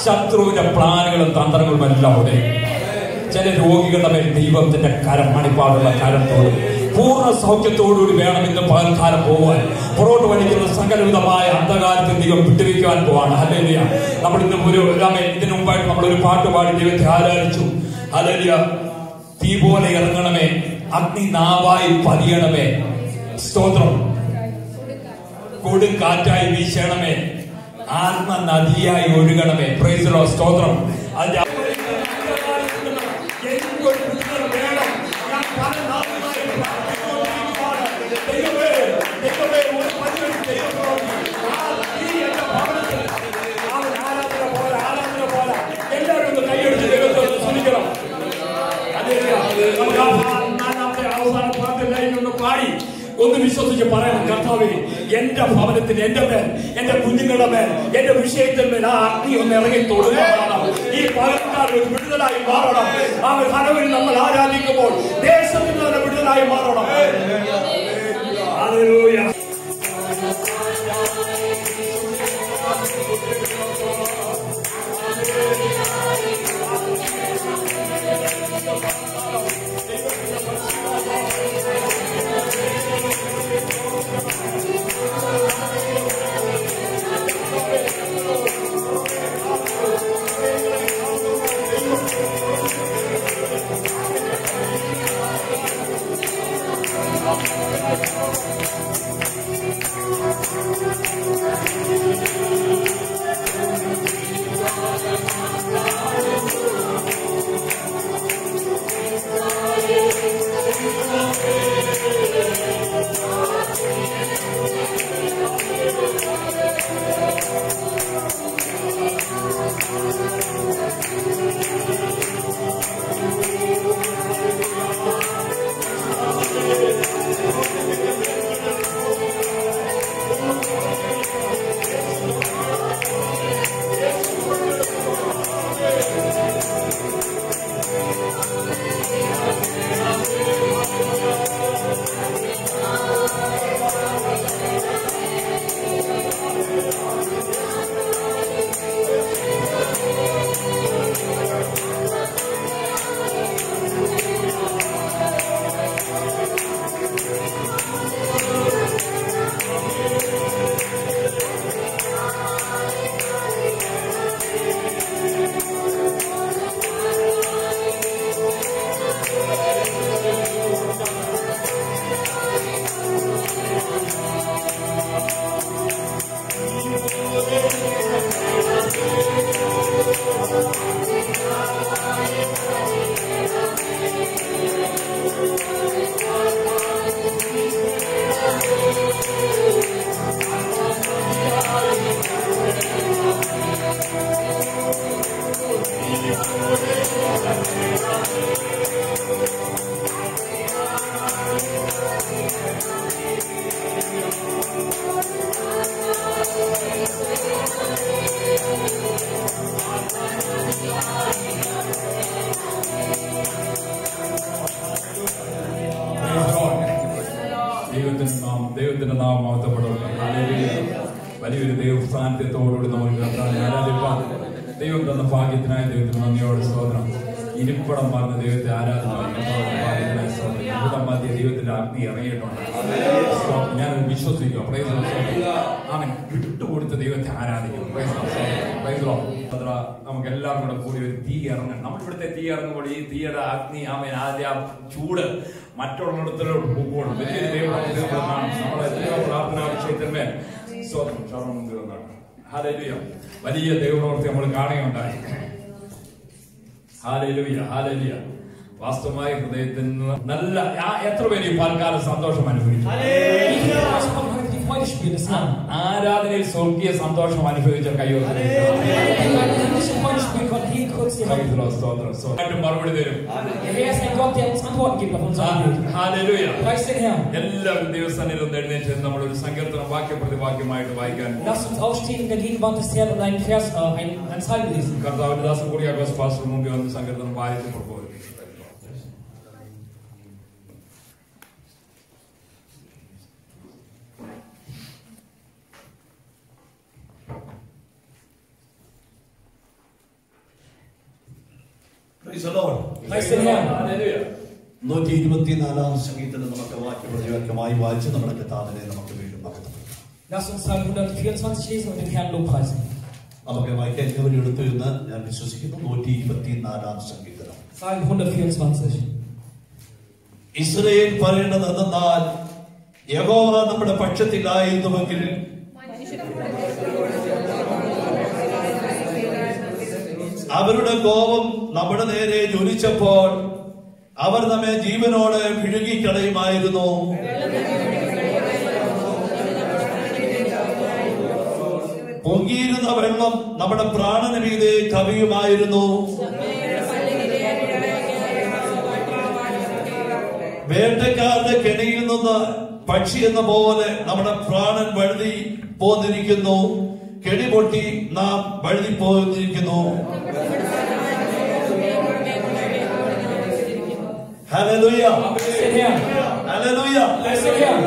ശത്രുവിന്റെ പ്ലാനുകളും തന്ത്രങ്ങളും എല്ലാം അവിടെ ചില രോഗികളുടെ മേൽ ദൈവത്തിന്റെ കരം മണിപ്പാടുള്ള കരം തോടും പൂർണ്ണ സൗഖ്യത്തോടുകൂടി വേണം ഇന്ന് പകൽക്കാലം പോവാൻ പുറകോട്ട് വലിക്കുന്ന സകലവിധമായ അന്ധകാരത്തിൽ ദൈവം വിട്ടുവയ്ക്കുവാൻ പോവാണ് ഹലേലിയ നമ്മൾ ഇന്ന് ഒരു ആമേൻ, ഇതിനു മുമ്പായിട്ട് നമ്മൾ ഒരു പാട്ട് പാടി ദൈവത്തെ ആരാധിച്ചു ഹലേലിയ തീ പോലെ ഇറങ്ങണമേ അഗ്നി നാവായി പതിയണമേ സ്തോത്രം കൊടുങ്കാറ്റായി വീശണമേ ആത്മ നദിയായി ഒഴുകണമേ പ്രൈസലോ സ്തോത്രം അതിന്റെ എനിക്കൊരു വിടുതൽ വേണം. ഞാൻ പല നാളുകളായി പ്രാർത്ഥിച്ചുകൊണ്ടിരിക്കുകയാണ്. ദൈവമേ, ദൈവമേ, ഒരു പരിപാടി ദൈവത്തോട് ആ തീ എന്റെ ഭവനത്തിൽ അവൻ ആരാധന പോലെ ആരാധന പോലെ എല്ലാവരും ഒന്ന് കൈയടിച്ച് ദൈവത്തോട് ശ്രമിക്കണം നമുക്ക് ആ നാലാമത്തെ അവസാന പാട്ട് ലൈൻ ഒന്ന് പാടി ഒന്ന് വിശ്വസിച്ച് പറയണം കർത്താവേ എന്റെ ഭവനത്തിൽ എന്റെ മേൽ എന്റെ കുഞ്ഞുങ്ങളുടെ മേൽ എന്റെ വിഷയത്തിൽ മേൽ ആ അഗ്നി ഒന്ന് ഇറങ്ങി തൊടുകയാണ് ഈ പകർക്കാർ ഒരു വിടുതലായി മാറണം ആ കനവിൽ നമ്മൾ ആരാധിക്കുമ്പോൾ ദേശത്തിൽ നിന്ന് വിടുതലായി മാറണം Hallelujah. ദൈവത്തിന്റെ നാമം ദൈവത്തിന്റെ നാമം മഹത്വപ്പെടുക ഹല്ലേലൂയ. വലിയൊരു ദൈവസ്ഥാനത്തോടുകൂടി നമുക്ക് കർത്താവിനെ ആരാധിപ്പാൻ ദൈവം തന്ന ഭാഗ്യത്തിനായി ദൈവത്തിന് നന്ദിയോട് സ്തോത്രം ഇരിപ്പിടം പറഞ്ഞ ദൈവത്തെ ആരാധിക്കാൻ കർത്താവിന്റെ ഭാഗ്യത്തിനായി സ്തോത്രം ഇരിപ്പിടം മധ്യ ദൈവത്തിന്റെ അഗ്നി ഇറങ്ങിയിട്ടുണ്ട് സ്തോത്രം. ഞാനത് വിശ്വസിക്കുക Praise the Lord. അവൻ വിട്ടുകൊടുത്ത ദൈവത്തെ ആരാധിക്കും Praise the Lord. Praise the Lord. അത്ര നമുക്ക് എല്ലാം കൂടെ കൂടി ഒരു തീ ഇറങ്ങണം നമ്മൾ ഇവിടുത്തെ തീ ഇറങ്ങുമ്പോൾ ഈ തീയുടെ അഗ്നി അവൻ ആദ്യ ആ ചൂട് മറ്റുള്ളിടത്തിലോട്ട് പോകുമ്പോൾ വലിയൊരു ദൈവമാണ് നമ്മളെ എത്രയോ പ്രാർത്ഥനാ വിഷയത്തിന്മേൽ സ്വന്തം ക്ഷമം തീർന്നാണ് ഹാലലുയ വലിയ ദൈവപ്രവൃത്തി നമ്മൾ കാണുകയുണ്ടായി ഹാലലുയ ഹാലലുയ വാസ്തവമായി ഹൃദയത്തിൽ നിന്ന് നല്ല ആ- എത്ര പേര് ഈ പാൽക്കാലം സന്തോഷം അനുഭവിച്ചു Wie viele von uns haben heute die Freude spüren des Herrn? ആരാധനയിൽ സ്വർഗീയ സന്തോഷം അനുഭവിച്ച കൈവന്നു Die eine himmlische Freude spüren konnten, hier kurz die Hand. സ്തോത്രം സ്തോത്രം മറുപടി തരും Der Herr ist ein Gott, der uns Antworten gibt auf unser Gebet. ഹാലലുയ Preis den Herrn. എല്ലാവരും ദിവസങ്ങളിൽ ഒന്ന് എഴുന്നേറ്റ് നമ്മളൊരു സങ്കീർത്തനം വാക്യപ്രതിവാക്യമായിട്ട് വായിക്കാൻ പോകും. Lasst uns aufstehen in der Gegenwart des Herrn und einen Vers, äh, einen, einen Psalm lesen. കർത്താവിന്റെ ദാസൻ കൂടിയാക്കോസ് pastor മുമ്പിൽ വന്ന് സങ്കീർത്തനം വായിച്ചു പ്രബോധിപ്പിച്ചു Praise the Lord. Preis den Herrn. നൂറ്റി ഇരുപത്തിനാലാം സംഗീതത്തിൽ നമുക്ക് വാക്യപ്രതിവാക്യമായി വായിച്ച് നമ്മുടെ കഥാവിനെ നമുക്ക് വീണ്ടും മഹത്വപ്പെടുത്താം Lass uns Psalm 124 lesen und den Herrn lobpreisen. നമുക്ക് വായിക്കാൻ എല്ലാവരും എടുത്തു എന്ന് ഞാൻ വിശ്വസിക്കുന്നു നൂറ്റി ഇരുപത്തിനാലാം സംഗീതം Psalm 124. ഇസ്രയേൽ പറയേണ്ടത് എന്തെന്നാൽ യഹോവ നമ്മുടെ പക്ഷത്തിലായിരുന്നുവെങ്കിൽ അവരുടെ കോപം നമ്മുടെ നേരെ ജ്വലിച്ചപ്പോൾ അവർ നമ്മെ ജീവനോട് വിഴുങ്ങിക്കളയുമായിരുന്നു പൊങ്ങിയിരുന്ന വെള്ളം നമ്മുടെ പ്രാണന മീതെ കവിയുമായിരുന്നു വേട്ടക്കാരുടെ കെണിയിൽ നിന്ന് പക്ഷി എന്ന പോലെ നമ്മുടെ പ്രാണൻ വഴുതി പോന്നിരിക്കുന്നു കെണി പൊട്ടി നാം വഴുതി പോന്നിരിക്കുന്നു ഹല്ലേലൂയ Preis den Herrn. ഹല്ലേലൂയ Preis den Herrn.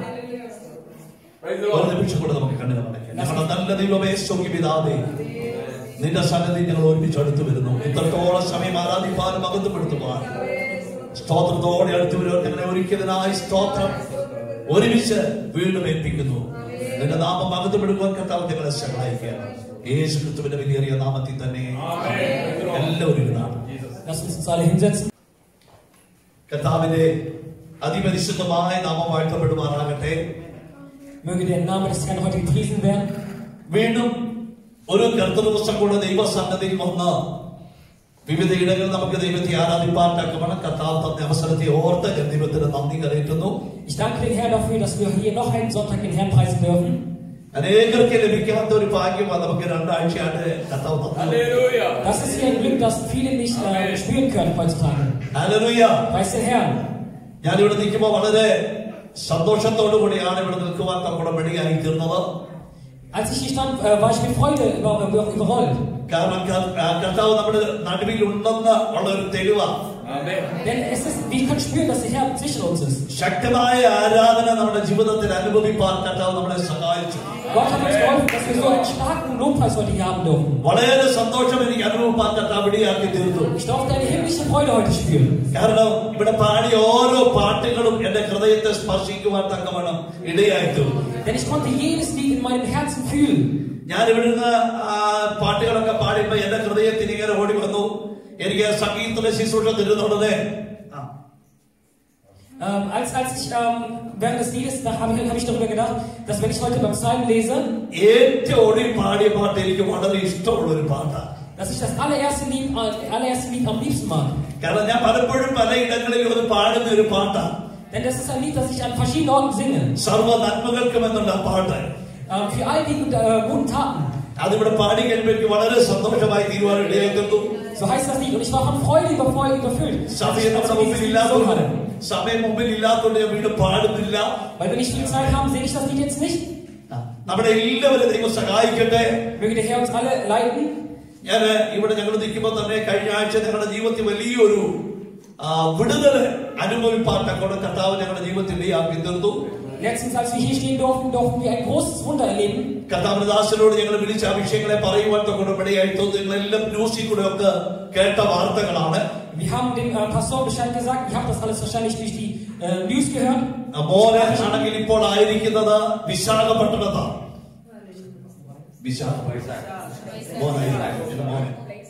ഒരു നിമിഷം കൂടെ നമുക്ക് കണ്ണു നടക്കാം ഞങ്ങളുടെ നല്ല ദൈവമേ സ്വർഗ്ഗ പിതാവേ നിന്റെ സന്നദ്ധി ഞങ്ങൾ ഒരുമിച്ച് അടുത്ത് വരുന്നു ഇത്രത്തോളം സമയം ആരാധിപ്പാനും അകത്തുപെടുത്തുവാൻ സ്തോത്രത്തോടെ അടുത്ത് വരുവാൻ ഞങ്ങളെ ഒരുക്കിയതിനായി സ്തോത്രം ഒരുമിച്ച് വീണ്ടും ഏൽപ്പിക്കുന്നു നിന്റെ നാമം അകത്തുപെടുവാൻ കർത്താവ് ഞങ്ങളെ സഹായിക്കുക യേശു ക്രിസ്തുവിന്റെ വലിയേറിയ നാമത്തിൽ തന്നെ എല്ലാവരും നാമം Lass uns uns alle hinsetzen. കർത്താവിന്റെ അതിപരിശുദ്ധമായ നാമം വാഴ്ത്തപ്പെടുമാറാകട്ടെ Möge der Name des Herrn heute gepriesen werden. വീണ്ടും ഒരു കർത്തൃദിവസം കൂടെ ദൈവസന്നതിയിൽ വന്ന് വിവിധ ഇടങ്ങളിൽ നമുക്ക് ദൈവത്തെ ആരാധിപ്പാൻ തക്കവണ്ണം കർത്താവ് തന്ന അവസരത്തെ ഓർത്ത് ഞാൻ ദൈവത്തിന് നന്ദി കരയറ്റുന്നു Ich danke dem Herrn dafür, dass wir hier noch einen Sonntag den Herrn preisen dürfen. അനേകർക്ക് ലഭിക്കാത്ത ഒരു ഭാഗ്യമാണ് നമുക്ക് രണ്ടാഴ്ചയാണ് കർത്താവ് തന്നത് Das ist hier ein Glück, das viele nicht äh, spüren können heutzutage. ഹല്ലേലൂയ Preis den Herrn. ഞാനിവിടെ നിൽക്കുമ്പോൾ വളരെ സന്തോഷത്തോടു കൂടിയാണ് ഇവിടെ നിൽക്കുവാൻ നമ്മുടെ വഴിയായി തീർന്നത് Als ich hier stand, äh, war ich mit Freude über, über, überrollt. കാരണം കർ- ആ കർത്താവ് നമ്മുടെ നടുവിൽ ഉണ്ടെന്ന് ഉള്ള ഒരു തെളിവാണ് Denn es ist, wir können spüren, dass der Herr zwischen uns ist. ശക്തമായ ആരാധന നമ്മുടെ ജീവിതത്തിൽ അനുഭവിപ്പാൻ കർത്താവ് നമ്മളെ സഹായിച്ചു Gott hat uns geholfen, dass wir so einen starken Lobpreis heute hier haben dürfen. വളരെ സന്തോഷം എനിക്ക് അനുഭവപ്പാൻ കർത്താവ് ഇടയാക്കി തീർത്തു Ich durfte eine himmlische Freude heute spüren. കാരണം ഇവിടെ പാടിയ ഓരോ പാട്ടുകളും എന്റെ ഹൃദയത്തെ സ്പർശിക്കുവാൻ തക്കവണ്ണം ഇടയായി തീർന്നു Denn ich konnte jedes Lied in meinem Herzen fühlen. ഞാൻ ഇവിടുന്ന് ആ പാട്ടുകളൊക്കെ പാടിയപ്പോ എന്റെ ഹൃദയത്തിന് ഇങ്ങനെ ഓടി വന്നു എനിക്ക് സംഗീതത്തിലെ ശുശ്രൂഷ തരുന്നുള്ളത് ആ, Ähm, als, als ich ähm, während des Liedes, da habe ich, hab ich darüber gedacht, dass wenn ich heute beim Psalm lese, ഏറ്റവും ഒടുവിൽ പാടിയ പാട്ട് എനിക്ക് വളരെ ഇഷ്ടമുള്ള ഒരു പാട്ടാണ് dass ich das allererste Lied, äh, allererste Lied am liebsten mag. കാരണം ഞാൻ പലപ്പോഴും പലയിടങ്ങളിലും അത് പാടുന്ന ഒരു പാട്ടാണ് Denn das ist ein Lied, das ich an verschiedenen Orten singe. സർവ്വ നന്മകൾക്കും എന്നുള്ള ആ പാട്ട് Ähm, für all die äh, guten Taten. അതിവിടെ പാടി കഴിയുമ്പോൾ എനിക്ക് വളരെ സന്തോഷമായി തീരുവാൻ ഇടയാക്കുന്നു So heißt das Lied. Und ich war von Freude überfordert, überfüllt. സമയം als നമ്മുടെ ich മുമ്പിൽ dieses Lied ഇല്ലാത്തതുകൊണ്ട് gesungen habe. സമയം മുമ്പിൽ ഇല്ലാത്തതുകൊണ്ട് ഞാൻ വീണ്ടും പാടുന്നില്ല Weil wir nicht viel Zeit haben, singe ich das Lied jetzt nicht. നമ്മുടെ എല്ലാവരും ദൈവം സഹായിക്കട്ടെ Möge der Herr uns alle leiten. ഞാൻ ഇവിടെ ഞങ്ങൾ നിൽക്കുമ്പോൾ തന്നെ കഴിഞ്ഞ ആഴ്ച ഞങ്ങളുടെ ജീവിതത്തിൽ വലിയൊരു ആ, വിടുതല് അനുഭവിപ്പാൻ തക്കോടെ കർത്താവ് ഞങ്ങളുടെ ജീവിതത്തിൽ ഇടയാക്കി തീർത്തു Letztens, als wir hier stehen durften, durften wir ein großes Wunder erleben. കർത്താവിനദാസനോട് ഞങ്ങൾ വിളിച്ച അഭിഷേകങ്ങളെ പറയുവാൻ തക്കോടെ ഇടയായി തോന്നുന്നു നിങ്ങളെല്ലാം ന്യൂസിൽ കൂടെ ഒക്കെ കേട്ട വാർത്തകളാണ് Wir haben dem äh, Pastor Bescheid gesagt. Ihr habt das alles wahrscheinlich durch die äh, News gehört. ആ, മോനെ ആണെങ്കിൽ ഇപ്പോൾ ആയിരിക്കുന്നത് വിശാഖപട്ടണത്താണ് വിശാഖപട്ടണം മോനായിരിക്കും. മോനെ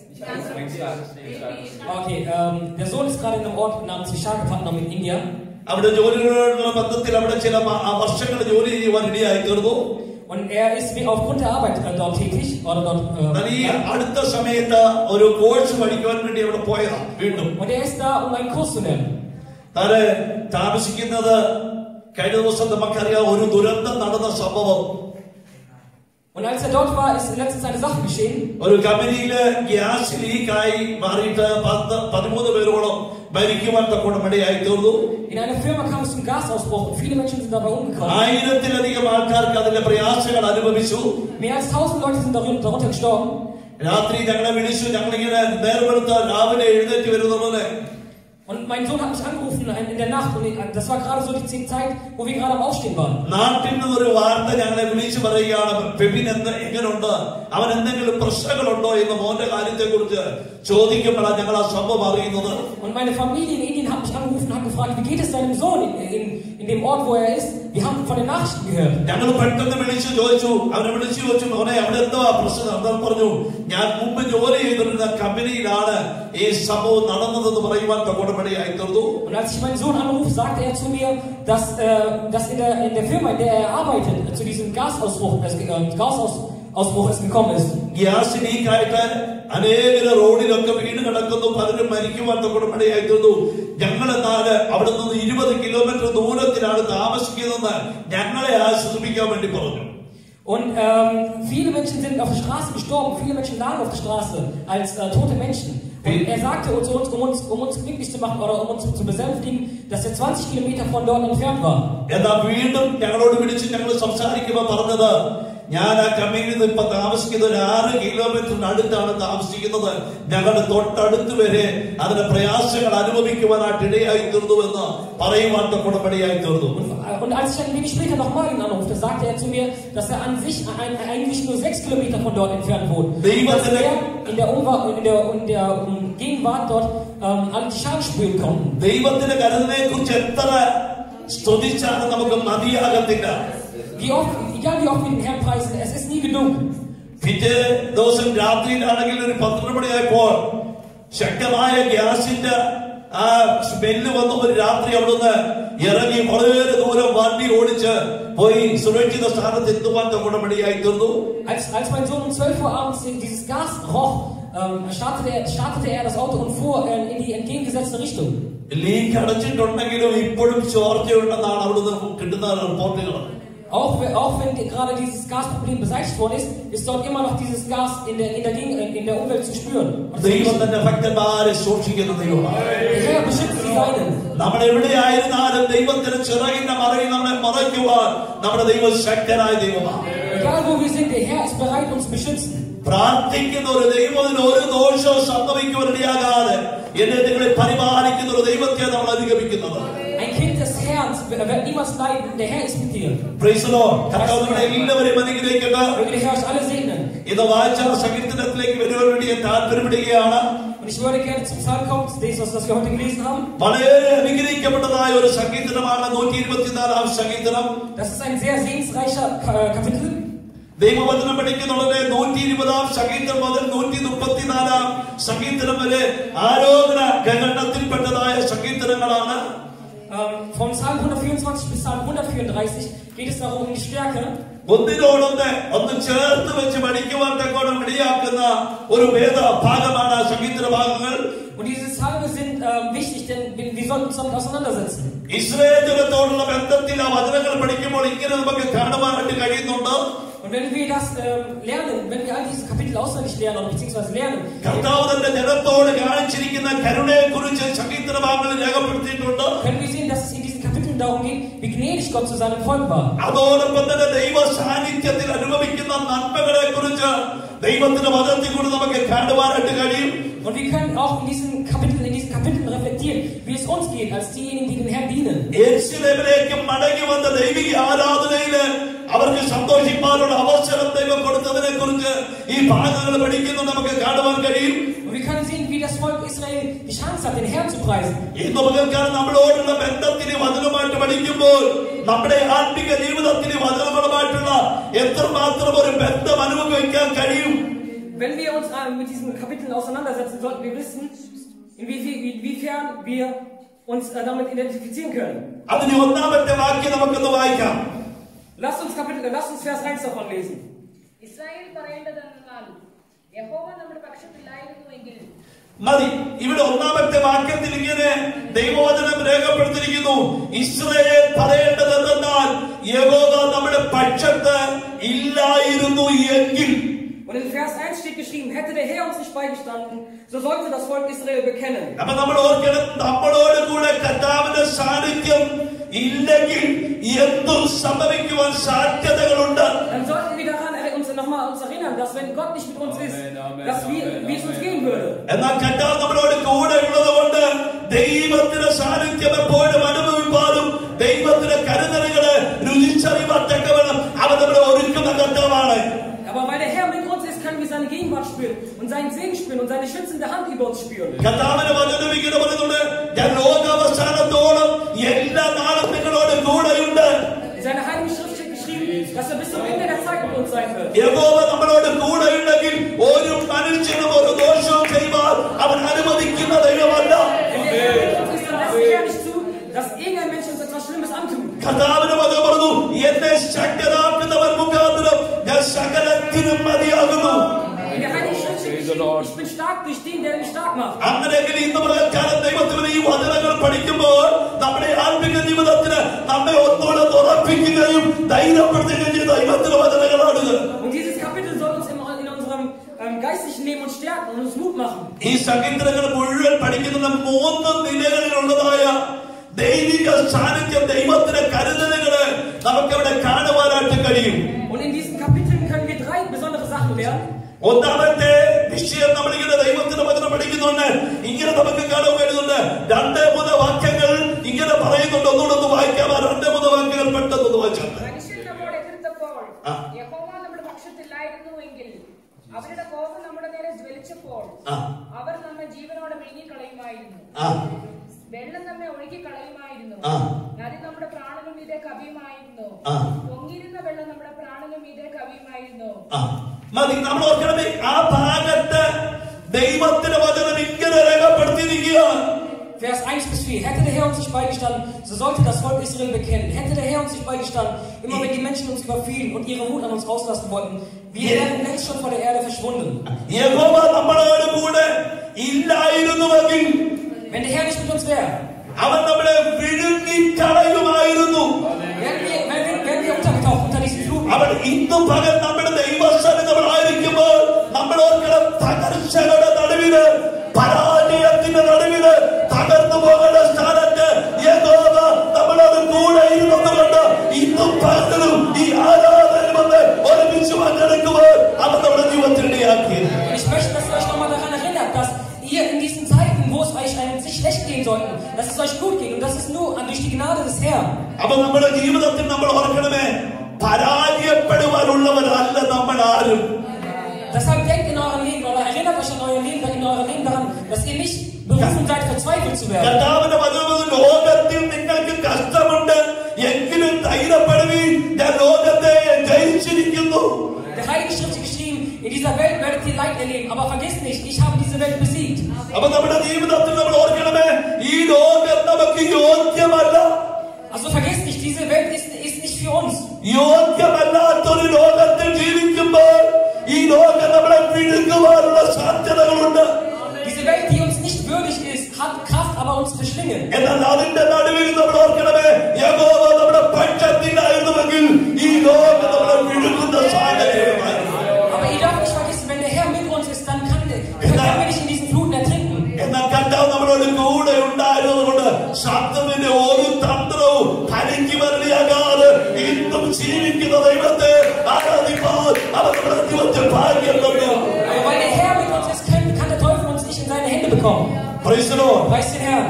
Okay, ähm, der Sohn ist gerade in einem Ort namens Vishakhapatnam in India. അവിടെ ജോലിയോടുള്ള ബന്ധത്തിൽ അവിടെ ചില മ- ആ വർഷങ്ങൾ ജോലി ചെയ്യുവാൻ ഇടയായി തീർന്നു Und er ist wie aufgrund der Arbeit äh, dort tätig. Oder dort, എന്നാൽ ഈ äh, അടുത്ത സമയത്ത് ഒരു കോഴ്സ് പഠിക്കുവാൻ വേണ്ടി അവിടെ പോയതാണ് വീണ്ടും und er ist da, um einen Kurs zu lernen. താന് താമസിക്കുന്നത് കഴിഞ്ഞ ദിവസം നമുക്കറിയാം ഒരു ദുരന്തം നടന്ന സംഭവം Und als er dort war, ist letztens eine Sache geschehen. ഒരു കമ്പനിയില് ഗ്യാസ് ലീക്കായി മാറിയിട്ട് പത്ത് പതിമൂന്ന് പേരോളം മരിക്കുവാൻ തക്കോണം ഇടയായി തീർന്നു In einer Firma kam es zum Gasausbruch und viele Menschen sind dabei umgekommen. ആയിരത്തിലധികം ആൾക്കാർക്ക് അതിന്റെ പ്രയാസങ്ങൾ അനുഭവിച്ചു Mehr als tausend Leute sind darunter, darunter gestorben. രാത്രി ഞങ്ങളെ വിളിച്ചു ഞങ്ങളിങ്ങനെ നേർവെളുത്ത രാവിലെ എഴുന്നേറ്റ് വരുന്നത് Und mein Sohn hat mich angerufen in der Nacht und das war gerade so die Zeit, wo wir gerade am Aufstehen waren. നാട്ടിൽ നിന്നൊരു വാർത്ത ഞങ്ങളെ വിളിച്ചു പറയുകയാണ് ഫെബിൻ എന്ന് എങ്ങനെയുണ്ട് അവൻ എന്തെങ്കിലും പ്രശ്നങ്ങളുണ്ടോ എന്ന് മോന്റെ കാര്യത്തെ കുറിച്ച് ചോദിക്കുമ്പോഴാണ് ഞങ്ങൾ ആ സംഭവം അറിയുന്നത് Und meine Familie in Indien hat mich angerufen und hat gefragt, wie geht es deinem Sohn in, in, in dem Ort, wo er ist? Wir haben von den Nachrichten gehört. ഞങ്ങൾ പെട്ടെന്ന് വിളിച്ചു ചോദിച്ചു അവനെ വിളിച്ചു ചോദിച്ചു മോനെ അവിടെ എന്തോ പ്രശ്നം എന്താ പറഞ്ഞു ഞാൻ മുമ്പ് ജോലി ചെയ്തിരുന്ന കമ്പനിയിലാണ് ഈ സംഭവം നടന്നതെന്ന് പറയുവാൻ തകോടപടിയായി തീർന്നു Und als ich meinen Sohn anrufe, sagte er zu mir, dass, äh, dass in, der, in der Firma, in der er arbeitet, zu diesem Gasausbruch, das, äh, Gasausbruch es gekommen ist. Gas ലീക്കായിട്ട് അനേക റോഡിലൊക്കെ വീണ് കിടക്കുന്നു പലരും മരിക്കുവാൻ തകോടപടിയായി തീർന്നു ഞങ്ങൾ എന്നാല് അവിടെ നിന്ന് ഇരുപത് കിലോമീറ്റർ ദൂരത്തിലാണ് താമസിക്കുന്നതെന്ന് ഞങ്ങളെ ആശ്വസിപ്പിക്കാൻ വേണ്ടി പറഞ്ഞു Und ähm, viele Menschen sind auf der Straße gestorben, viele Menschen lagen auf der Straße als äh, tote Menschen. Und er sagte uns, uns, um uns, um uns glücklich zu machen oder um uns zu besänftigen, dass er 20 Kilometer von dort entfernt war. എന്നാ വീണ്ടും ഞങ്ങളോട് വിളിച്ച് ഞങ്ങൾ സംസാരിക്കുമ്പോ പറഞ്ഞത് ഞാൻ ആ കമ്പനിയിൽ നിന്ന് ഇപ്പൊ താമസിക്കുന്ന ഒരു ആറ് കിലോമീറ്ററിന് അടുത്താണ് താമസിക്കുന്നത് ഞങ്ങളുടെ തൊട്ടടുത്ത് വരെ അതിന്റെ പ്രയാസങ്ങൾ അനുഭവിക്കുവാനായിട്ട് ഇടയായി തീർന്നു എന്ന് പറയുവാൻ തക്കോടപടിയായി തീർന്നു Und als ich ein wenig später nochmal ihn anrufte, sagte er zu mir, dass er an sich ein, eigentlich nur sechs Kilometer von dort entfernt wohnt. Dass er in der, Umwa in der, in der um, Gegenwart dort ähm, alle die Schaden spüren konnten. ദൈവത്തിന്റെ കരുതനെ കുറിച്ച് എത്ര സ്തുതിച്ചാലും നമുക്ക് മതിയാകത്തില്ല Wie oft, egal wie oft wir den Herrn preisen, es ist nie genug. പിറ്റേ ദിവസം രാത്രിയിലാണെങ്കിൽ ഒരു പന്ത്രണ്ട് മണിയായപ്പോൾ ശക്തമായ ഗ്യാസിന്റെ ആ സ്മെല്ല് വന്ന ഒരു രാത്രി അവിടുന്ന് ഇറങ്ങി വളരെ ദൂരം വണ്ടി ഓടിച്ച് പോയി സുരക്ഷിത സ്ഥാനത്ത് എത്തുവാൻ തക്കോടപടിയായി തീർന്നു Als, als mein Sohn um 12 Uhr abends dieses Gas roch, ähm, startete, er, startete er das Auto und fuhr äh, in die entgegengesetzte Richtung. Leak അടച്ചിട്ടുണ്ടെങ്കിലും ഇപ്പോഴും ചോർച്ചയുണ്ടെന്നാണ് അവിടുന്ന് കിട്ടുന്ന റിപ്പോർട്ടുകൾ Auch, we- auch wenn die- gerade dieses Gasproblem beseitigt worden ist, ist dort immer noch dieses Gas in der, in der, Gegen in der Umwelt zu spüren. Und zu ദൈവം riechen. തന്റെ ഭക്തന്മാരെ സൂക്ഷിക്കുന്ന ദൈവമാണ് Der Herr beschützt die Seinen. നമ്മൾ എവിടെയായിരുന്നാലും ദൈവത്തിന്റെ ചിറകിന്റെ മറയിൽ നമ്മളെ മറയ്ക്കുവാൻ നമ്മുടെ ദൈവം ശക്തനായ ദൈവമാണ് Egal wo wir sind, der Herr ist bereit, uns zu beschützen. പ്രാർത്ഥിക്കുന്ന ഒരു ദൈവത്തിന് ഒരു ദോഷവും സംഭവിക്കുവാനിടയാകാതെ എന്നെ നിങ്ങളെ പരിപാലിക്കുന്ന ഒരു ദൈവത്തെ നമ്മൾ അധിഗമിക്കുന്നത് Ein Kind des Herrn wird niemals leiden. Der Herr ist mit dir. Praise the Lord. കർത്താവ് നമ്മളെ എല്ലാവരെയും അനുഗ്രഹിക്കട്ടെ Möge der Herr euch alle segnen. ഇത് വായിച്ച സങ്കീർത്തനത്തിലേക്ക് വരുവാൻ വേണ്ടി ഞാൻ താല്പര്യപ്പെടുകയാണ് Und ich würde gerne zum Psalm kommen, das, was was wir heute gelesen haben. വളരെ അനുഗ്രഹിക്കപ്പെട്ടതായ ഒരു സങ്കീർത്തനമാണ് നൂറ്റി ഇരുപത്തിനാലാം സങ്കീർത്തനം Das ist ein sehr segensreicher Ka- Kapitel. ദൈവവചനം പഠിക്കുന്നുള്ളത് നൂറ്റി ഇരുപതാം സങ്കീർത്തനം മുതൽ നൂറ്റി മുപ്പത്തിനാലാം സങ്കീർത്തനം വരെ ആരോപണ ഖണ്ഡത്തിൽപ്പെട്ടതായ സങ്കീർത്തനങ്ങളാണ് Ähm, von Psalm 124 bis Psalm 134 geht es darum, um die Stärke. ഒന്നിനോടൊന്ന് ഒന്ന് ചേർത്ത് വെച്ച് പഠിക്കുവാൻ തക്കോണം ഇടയാക്കുന്ന ഒരു വേദ ഭാഗമാണ് ആ സങ്കീർത്തന ഭാഗങ്ങൾ Und diese Psalme sind ähm, wichtig, denn wir, wir sollten uns damit auseinandersetzen. Israel ജനത്തോടുള്ള ബന്ധത്തിൽ ആ വചനങ്ങൾ പഠിക്കുമ്പോൾ ഇങ്ങനെ നമുക്ക് കാണുവാനായിട്ട് കഴിയുന്നുണ്ട് Und wenn wir das ähm, lernen, wenn wir all diese Kapitel auswendig lernen oder beziehungsweise lernen, കർത്താവ് തന്റെ ജനത്തോട് കാണിച്ചിരിക്കുന്ന കരുണയെ കുറിച്ച് സങ്കീർത്തന ഭാഗങ്ങളിൽ രേഖപ്പെടുത്തിയിട്ടുണ്ട് können wir sehen, dass es in diesen Kapiteln darum geht, wie gnädig Gott zu seinem Volk war. അതോടൊപ്പം തന്നെ ദൈവ സാന്നിധ്യത്തിൽ അനുഭവിക്കുന്ന നന്മകളെ കുറിച്ച് ദൈവത്തിന്റെ വചനത്തിൽ കൂടി നമുക്ക് കാണുവാനായിട്ട് കഴിയും Und wir können auch in diesen Kapiteln, in diesen Kapiteln reflektieren, wie es uns geht, als diejenigen, die dem Herrn dienen. യെരൂശലേമിലേക്ക് മടങ്ങി വന്ന ദൈവിക ആരാധനയില് അവർക്ക് സന്തോഷിപ്പാനുള്ള അവസരം ദൈവം കൊടുത്തതിനെ കുറിച്ച് ഈ ഭാഗങ്ങൾ പഠിക്കുന്നു നമുക്ക് കാണുവാൻ കഴിയും Und wir können sehen, wie das Volk Israel die Chance hat, den Herrn zu preisen. ഇന്ന് പകൽക്കാലം നമ്മളോടുള്ള ബന്ധത്തിന് വചനമായിട്ട് പഠിക്കുമ്പോൾ നമ്മുടെ ആത്മിക ജീവിതത്തിന് വചനങ്ങളുമായിട്ടുള്ള എത്രമാത്രം ഒരു ബന്ധം അനുഭവിക്കാൻ കഴിയും Wenn wir uns äh, mit diesen Kapiteln auseinandersetzen, sollten wir wissen, inwie- inwiefern wir uns äh, damit identifizieren können. അതിന് ഒന്നാമത്തെ വാക്യം നമുക്കൊന്ന് വായിക്കാം Lasst uns Kapitel, lasst uns Vers 1 davon lesen. Israel പറയേണ്ടതെന്നാൽ യഹോവ നമ്മുടെ പക്ഷത്തില്ലായിരുന്നുവെങ്കിൽ മതി ഇവിടെ ഒന്നാമത്തെ വാക്യത്തിൽ ഇങ്ങനെ ദൈവവചനം രേഖപ്പെടുത്തിയിരിക്കുന്നു ഇസ്രയേൽ പറയേണ്ടത് എന്തെന്നാൽ യഹോവ നമ്മുടെ പക്ഷത്ത് ഇല്ലായിരുന്നു എങ്കിൽ Und in Vers 1 steht geschrieben, hätte der Herr uns nicht beigestanden, so sollte das Volk Israel bekennen. അപ്പൊ നമ്മൾ ഓർക്കണം നമ്മളോട് കൂടെ കർത്താവിന്റെ സാന്നിധ്യം ഇല്ലെങ്കിൽ എന്തും സംഭവിക്കുവാൻ സാധ്യതകളുണ്ട് Dann sollten wir daran er- uns nochmal uns erinnern, dass wenn Gott nicht mit uns ist, dass wir, wie es uns gehen würde. എന്നാൽ കർത്താവ് നമ്മളോട് കൂടെ ഉള്ളത് കൊണ്ട് ദൈവത്തിന്റെ സാന്നിധ്യം എപ്പോഴും അനുഭവിപ്പാനും ദൈവത്തിന്റെ കരുതലുകളെ രുചിച്ചറിയുവാൻ തക്കവണ്ണം അവൻ നമ്മളെ ഒരുക്കുന്ന കർത്താവാണ് Aber weil der Herr mit uns ist, können wir seine Gegenwart spüren und seinen Segen spüren und seine schützende Hand über uns spüren. കർത്താവിന്റെ വചനം ഇങ്ങനെ പറയുന്നുണ്ട് ഞാൻ ലോകാവസാനത്തോളം എല്ലാ നാളും നിങ്ങളോട് കൂടെയുണ്ട് In seiner Heiligen Schrift steht geschrieben, dass er bis zum Ende der Zeit mit uns sein wird. യഹോവ നമ്മളോട് കൂടെയുണ്ടെങ്കിൽ ഒരു മനുഷ്യനും ഒരു ദോഷവും ചെയ്യുവാൻ അവൻ അനുവദിക്കുന്ന ദൈവമല്ല Wenn der Herr mit uns ist, dann lässt der Herr nicht zu, dass irgendein Mensch uns etwas Schlimmes antut. കർത്താവിന് വചനം പറഞ്ഞു എന്നെ ശക്തരാക്കുന്നവൻ മുഖാന്തരം ഞാൻ സകലത്തിനും മതിയാകുന്നു In der Heiligen Schrift steht geschrieben, ich bin stark durch den, der mich stark macht. അങ്ങനെയെങ്കിൽ ഇന്ന് പകൽക്കാലം ദൈവത്തിന് ഈ വചനങ്ങൾ പഠിക്കുമ്പോൾ നമ്മുടെ ആത്മിക ജീവിതത്തിന് നമ്മെ ഒന്നുകൂടെ ഉറപ്പിക്കുകയും ധൈര്യപ്പെടുത്തുകയും ചെയ്ത ദൈവത്തിന്റെ വചനങ്ങളാണിത് Und dieses Kapitel soll uns in, in unserem ähm, geistlichen Leben uns stärken und uns Mut machen. ഈ സംഗീതങ്ങൾ മുഴുവൻ പഠിക്കുന്ന മൂന്ന് നിലകളിലുള്ളതായ ദൈവിക സാന്നിധ്യം ദൈവത്തിന്റെ കരുതലുകള് നമുക്കവിടെ കാണുവാനായിട്ട് കഴിയും Und in diesen Kapiteln können wir drei besondere Sachen lernen. ഒന്നാമത്തെ വിഷയം നമ്മളിങ്ങനെ ദൈവത്തിന്റെ വചനം പഠിക്കുന്നുണ്ട് ഇങ്ങനെ നമുക്ക് കാണാൻ വരുന്നുണ്ട് രണ്ട് മൂന്ന് വാക്യങ്ങൾ ഇങ്ങനെ പറയുന്നുണ്ട് ഒന്നുകൂടെ ഒന്ന് വായിക്കാം ആ രണ്ട് മൂന്ന് വാക്യങ്ങൾ പെട്ടെന്ന് വായിച്ചാൽ മനുഷ്യൻ നമ്മോട് എതിർത്തപ്പോൾ ആ. യഹോവ നമ്മുടെ പക്ഷത്തില്ലായിരുന്നുവെങ്കിൽ അവരുടെ കോപം നമ്മുടെ നേരെ ജ്വലിച്ചപ്പോൾ ആ. അവർ നമ്മെ ജീവനോടെ വിഴുങ്ങിക്കളയുമായിരുന്നു ആ വെള്ളം നമ്മെ ഒഴുകി കളയുമായിരുന്നു ആ. നദി നമ്മുടെ പ്രാണനും മീതെ കവിയുമായിരുന്നു ആ. പൊങ്ങിയിരുന്ന വെള്ളം നമ്മുടെ പ്രാണനും മീതെ കവിയുമായിരുന്നു ആ മതി നമ്മൾ ഓർക്കണമേ ആ ഭാഗത്ത് ദൈവത്തിന്റെ വചനം ഇങ്ങനെ രേഖപ്പെടുത്തിയിരിക്കുകയാണ് Vers 1 bis 4. Hätte der Herr uns nicht beigestanden, so sollte das Volk Israel bekennen. Hätte der Herr uns nicht beigestanden, immer wenn die Menschen uns überfielen und ihre Wut an uns rauslassen wollten, wir wären längst schon vor der Erde verschwunden. യഹോവ നമ്മളോട് കൂടെ ഇല്ലായിരുന്നുവെങ്കിൽ Wenn der Herr nicht mit uns wäre, അവൻ നമ്മളെ വിഴുങ്ങിക്കളയുമായിരുന്നു wären wir, wären wir, wären wir untergetaucht unter diesen Fluten. അവൻ ഇന്നും പകൽ നമ്മുടെ ദൈവസന്നിധമായിരിക്കുമ്പോൾ നമ്മൾ ഓർക്കണം തകർച്ചകളുടെ നടുവില് പരാജയത്തിന്റെ നടുവില് തകർന്നു പോകേണ്ട സ്ഥാനത്ത് യഹോവ നമ്മളത് കൂടെ ഇരുന്നുകൊണ്ട് ഇന്നും പകലും ഈ ആരാധന വന്ന് ഒരുമിച്ച് പങ്കെടുക്കുമ്പോൾ അവൻ നമ്മുടെ ജീവിതത്തിനിടയാക്കി Und ich möchte, dass ihr euch nochmal daran erinnert, dass ihr in diesen Zeiten, wo es euch einem sich schlecht gehen sollten, dass es euch gut geht. Und das ist nur durch die Gnade des Herrn. അപ്പൊ നമ്മുടെ ജീവിതത്തിൽ നമ്മൾ ഓർക്കണമേ പരാജയപ്പെടുവാനുള്ളവരല്ല നമ്മൾ ആരും Deshalb denkt in eurem Leben oder erinnert euch an euer Leben, in eurem Leben daran, dass ihr nicht berufen seid, verzweifelt zu werden. കർത്താവിന്റെ വചനം ലോകത്തിൽ നിങ്ങൾക്ക് കഷ്ടമുണ്ട് എങ്കിലും ധൈര്യപ്പെടുവീൻ ഞാൻ ലോകത്തെ ജയിച്ചിരിക്കുന്നു Der Heilige Schrift ist geschrieben, in dieser Welt werdet ihr Leid erleben, aber vergesst nicht, ich habe diese Welt besiegt. അപ്പൊ നമ്മുടെ ജീവിതത്തിൽ നമ്മൾ ഓർക്കണമേ ഈ ലോകം നമുക്ക് യോഗ്യമല്ല Also vergesst nicht, diese Welt ist, ist nicht für uns. യോഗ്യമല്ലാത്തൊരു ലോകത്തിൽ ജീവിക്കുമ്പോൾ ഈ ലോകം നമ്മളെ വിഴുങ്ങുവാനുള്ള സാധ്യതകളുണ്ട് Diese Welt, die uns nicht würdig ist, hat Kraft, aber uns verschlingen. എന്നാൽ അതിന്റെ നടുവിൽ നമ്മൾ ഓർക്കണമേ യഹോവ നമ്മുടെ പക്ഷത്തിലായിരുന്നുവെങ്കിൽ ഈ ലോകം നമ്മളെ വിഴുങ്ങുന്ന സാഹചര്യമായിരുന്നു Aber ihr dürft nicht vergessen, wenn der Herr mit uns ist, dann kann, können wir nicht in diesen Fluten ertrinken. എന്നാൽ കർത്താവ് നമ്മളോട് കൂടെ ഉണ്ടായിരുന്നതുകൊണ്ട് ശബ്ദത്തിന്റെ ഒരു തന്ത്രവും തനിക്ക് വരളിയാകാതെ ഇന്നും ജീവിക്കുന്ന ദൈവത്തെ ആരാധിപ്പാൻ അവർ നമ്മുടെ ജീവിതത്തിൽ ഭാഗ്യം തന്നു Aber weil der Herr mit uns ist, kann, kann der Teufel uns nicht in seine Hände bekommen. Praise the Lord. Preis den Herrn.